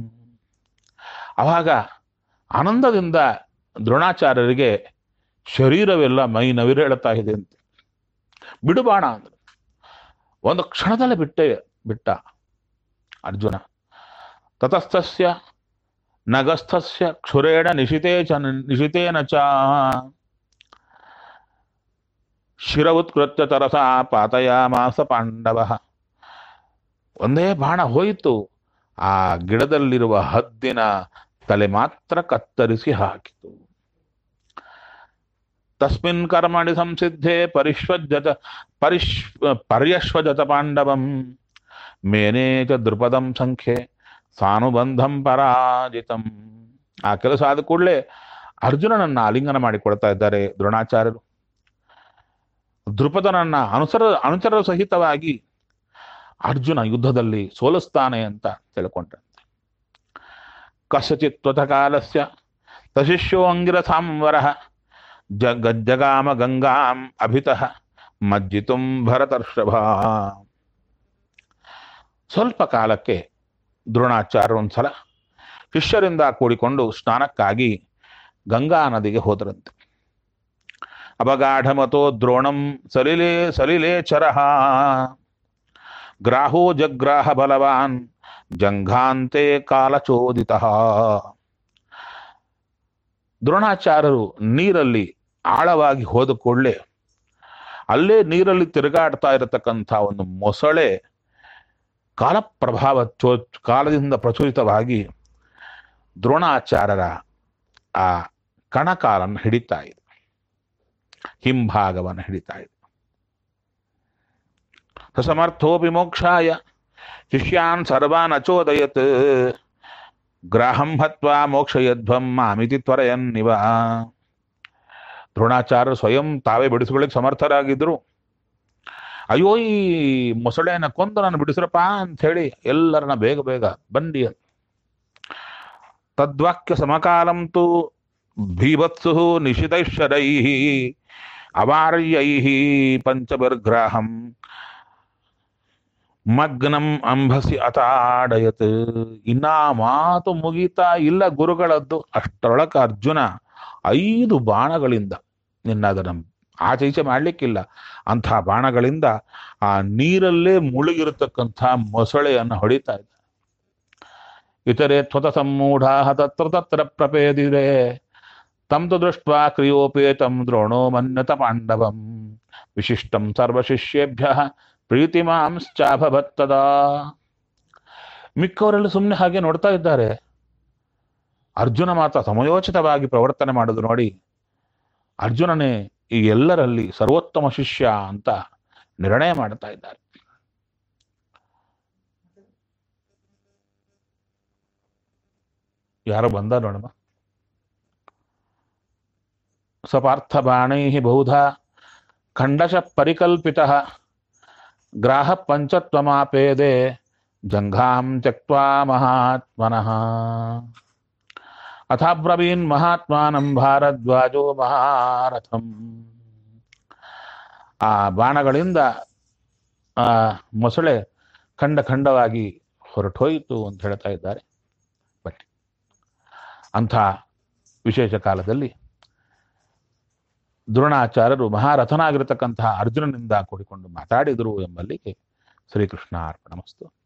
ಅವಾಗ ಆನಂದದಿಂದ ದ್ರೋಣಾಚಾರ್ಯರಿಗೆ ಶರೀರವೆಲ್ಲ ಮೈ ನವಿರೇಳುತ್ತಾ ಇದೆ ಅಂತೆ ಬಿಡುಬಾಣ ಅಂದ್ರೆ ಒಂದು ಕ್ಷಣದಲ್ಲೇ ಬಿಟ್ಟೆ ಬಿಟ್ಟ ಅರ್ಜುನ ತತಸ್ಥಸ್ಯ ನಗಸ್ಥಸ್ಯ ಕ್ಷುರೇಣ ನಿಶಿತೇ ಚ ನಿಶಿತೇನ ಚ ಶಿರ ಉತ್ಕೃತ್ಯ ತರಸ ಪಾತಯಾಮಾಸ ಪಾಂಡವ ಒಂದೇ ಬಾಣ ಹೋಯಿತು ಆ ಗಿಡದಲ್ಲಿರುವ ಹದ್ದಿನ ತಲೆ ಮಾತ್ರ ಕತ್ತರಿಸಿ ಹಾಕಿತು ತಸ್ಮಿನ್ ಕರ್ಮಣಿ ಸಂಸಿದ್ಧೆ ಪರಿಶ್ವಜತ ಪರಿಶ್ ಪರ್ಯಶ್ವಜತ ಪಾಂಡವಂ ಮೇನೇ ಚ ದೃಪದಂ ಸಂಖ್ಯೆ ಸಾನುಬಂಧಂ ಪರಾಜಿತಂ ಆ ಕೆಲಸ ಆದ ಕೂಡಲೇ ಅರ್ಜುನನನ್ನ ಆಲಿಂಗನ ಮಾಡಿಕೊಡ್ತಾ ಇದ್ದಾರೆ ದ್ರೋಣಾಚಾರ್ಯರು ದೃಪದನನ್ನ ಅನುಸರ ಅನುಚರ ಸಹಿತವಾಗಿ ಅರ್ಜುನ ಯುದ್ಧದಲ್ಲಿ ಸೋಲಿಸ್ತಾನೆ ಅಂತ ತಿಳ್ಕೊಂಡ್ರಂತೆ ಕಸಚಿತ್ ತ್ವತ ಕಾಲಸ್ಯ ತಶಿಷ್ಯೋ ಅಂಗಿರಸಾಂವರ ಜಗ ಜಗಾಮ ಗಂಗಾಂ ಅಭಿತಃ ಮಜ್ಜಿತುಂ ಭರತರ್ಷಭ ಸ್ವಲ್ಪ ಕಾಲಕ್ಕೆ ದ್ರೋಣಾಚಾರ್ಯ ಒಂದ್ಸಲ ಶಿಷ್ಯರಿಂದ ಕೂಡಿಕೊಂಡು ಸ್ನಾನಕ್ಕಾಗಿ ಗಂಗಾ ನದಿಗೆ ಹೋದರಂತೆ ಅಪಗಾಢಮತೋ ದ್ರೋಣಂ ಸಲಿಲೆ ಸಲಿಲೆ ಚರಹ ಗ್ರಾಹೋ ಜಗ್ರಾಹ ಬಲವಾನ್ ಜಂಘಾಂತೆ ಕಾಲಚೋದಿತ ದ್ರೋಣಾಚಾರ್ಯರು ನೀರಲ್ಲಿ ಆಳವಾಗಿ ಹೋದ ಕೂಡಲೇ ಅಲ್ಲೇ ನೀರಲ್ಲಿ ತಿರುಗಾಡ್ತಾ ಇರತಕ್ಕಂಥ ಒಂದು ಮೊಸಳೆ ಕಾಲಪ್ರಭಾವ ಚೋ ಕಾಲದಿಂದ ಪ್ರಚೋದಿತವಾಗಿ ದ್ರೋಣಾಚಾರ್ಯರ ಆ ಕಣಕಾಲನ್ನು ಹಿಡಿತಾ ಇದೆ ಹಿಂಭಾಗವನ್ನು ಹಿಡಿತಾ ಇದೆ ಸಮರ್ಥೋಪಿ ಮೋಕ್ಷಾಯ ಶಿಷ್ಯಾನ್ ಸರ್ವಾನ್ ಅಚೋದಯತ್ ಗ್ರಾಹಂ ಹತ್ವಾ ಮೋಕ್ಷಯಧ್ವಂ ಮಾಮಿತಿ ತ್ವರಯನ್ನಿವ ದ್ರೋಣಾಚಾರ್ಯ ಸ್ವಯಂ ತಾವೇ ಬಿಡಿಸ್ಕೊಳ್ಳಿಕ್ಕೆ ಸಮರ್ಥರಾಗಿದ್ರು ಅಯ್ಯೋ ಈ ಮೊಸಳೆನ ಕೊಂದು ನಾನು ಬಿಡಿಸ್ರಪ್ಪ ಅಂತ ಹೇಳಿ ಎಲ್ಲರನ್ನ ಬೇಗ ಬೇಗ ಬನ್ನಿ ಅಂತ ತದ್ವಾಕ್ಯ ಸಮಕಾಲಂ ತು ಭೀಭತ್ಸು ನಿಶಿತೈಶ್ವರೈ ಅವಾರ್ಯೈ ಪಂಚಬರ್ಗ್ರಾಹಂ ಮಗ್ನಂ ಅಂಬಸಿ ಅತಾಡಯತ್ ಇನ್ನ ಮಾತು ಮುಗೀತಾ ಇಲ್ಲ ಗುರುಗಳದ್ದು ಅಷ್ಟರೊಳಕ ಅರ್ಜುನ ಐದು ಬಾಣಗಳಿಂದ ನಿನ್ನ ಅದನ್ನು ಆಚೆ ಈಚೆ ಮಾಡಲಿಕ್ಕಿಲ್ಲ ಅಂಥ ಬಾಣಗಳಿಂದ ಆ ನೀರಲ್ಲೇ ಮುಳುಗಿರತಕ್ಕಂಥ ಮೊಸಳೆಯನ್ನು ಹೊಡಿತಾ ಇದ್ದ ಇತರೆ ತ್ವತ ಸಮ್ಮೂಢಾ ತತ್ರ ತತ್ರ ಪ್ರಪೇದಿರೆ ತಂ ತು ದೃಷ್ಟ ಕ್ರಿಯೋಪೇತಂ ದ್ರೋಣೋ ಮನ್ಯತ ಪಾಂಡವಂ ವಿಶಿಷ್ಟಂ ಸರ್ವಶಿಷ್ಯೇಭ್ಯ ಪ್ರೀತಿಮಾಂಶ್ಚಾಭವತ್ತದ ಮಿಕ್ಕವರೆಲ್ಲ ಸುಮ್ಮನೆ ಹಾಗೆ ನೋಡ್ತಾ ಇದ್ದಾರೆ ಅರ್ಜುನ ಮಾತ್ರ ಸಮಯೋಚಿತವಾಗಿ ಪ್ರವರ್ತನೆ ಮಾಡೋದು ನೋಡಿ ಅರ್ಜುನನೇ ಈ ಎಲ್ಲರಲ್ಲಿ ಸರ್ವೋತ್ತಮ ಶಿಷ್ಯ ಅಂತ ನಿರ್ಣಯ ಮಾಡ್ತಾ ಇದ್ದಾರೆ ಯಾರು ಬಂದ ನೋಡಮ್ಮ ಸಪಾರ್ಥ ಬಾಣೈ ಬಹುಧಾ ಖಂಡಶ ಪರಿಕಲ್ಪಿತ ಗ್ರಾಹ ಪಂಚತ್ವಮಾಪೇದೆ ಜಂಘಾಂ ತ್ಯಕ್ವಾ ಮಹಾತ್ಮನಃ ಅಥಾಬ್ರವೀನ್ ಮಹಾತ್ಮಾನಂ ಭಾರದ್ವಾಜೋ ಮಹಾರಥಂ ಆ ಬಾಣಗಳಿಂದ ಆ ಮೊಸಳೆ ಖಂಡ ಖಂಡವಾಗಿ ಹೊರಟೋಯಿತು ಅಂತ ಹೇಳ್ತಾ ಇದ್ದಾರೆ ಬನ್ನಿ ಅಂಥ ವಿಶೇಷ ಕಾಲದಲ್ಲಿ ದ್ರೋಣಾಚಾರ್ಯರು ಮಹಾರಥನಾಗಿರತಕ್ಕಂತಹ ಅರ್ಜುನನಿಂದ ಕೂಡಿಕೊಂಡು ಮಾತಾಡಿದರು ಎಂಬಲ್ಲಿಗೆ ಶ್ರೀಕೃಷ್ಣ ಅರ್ಪಣಮಸ್ತು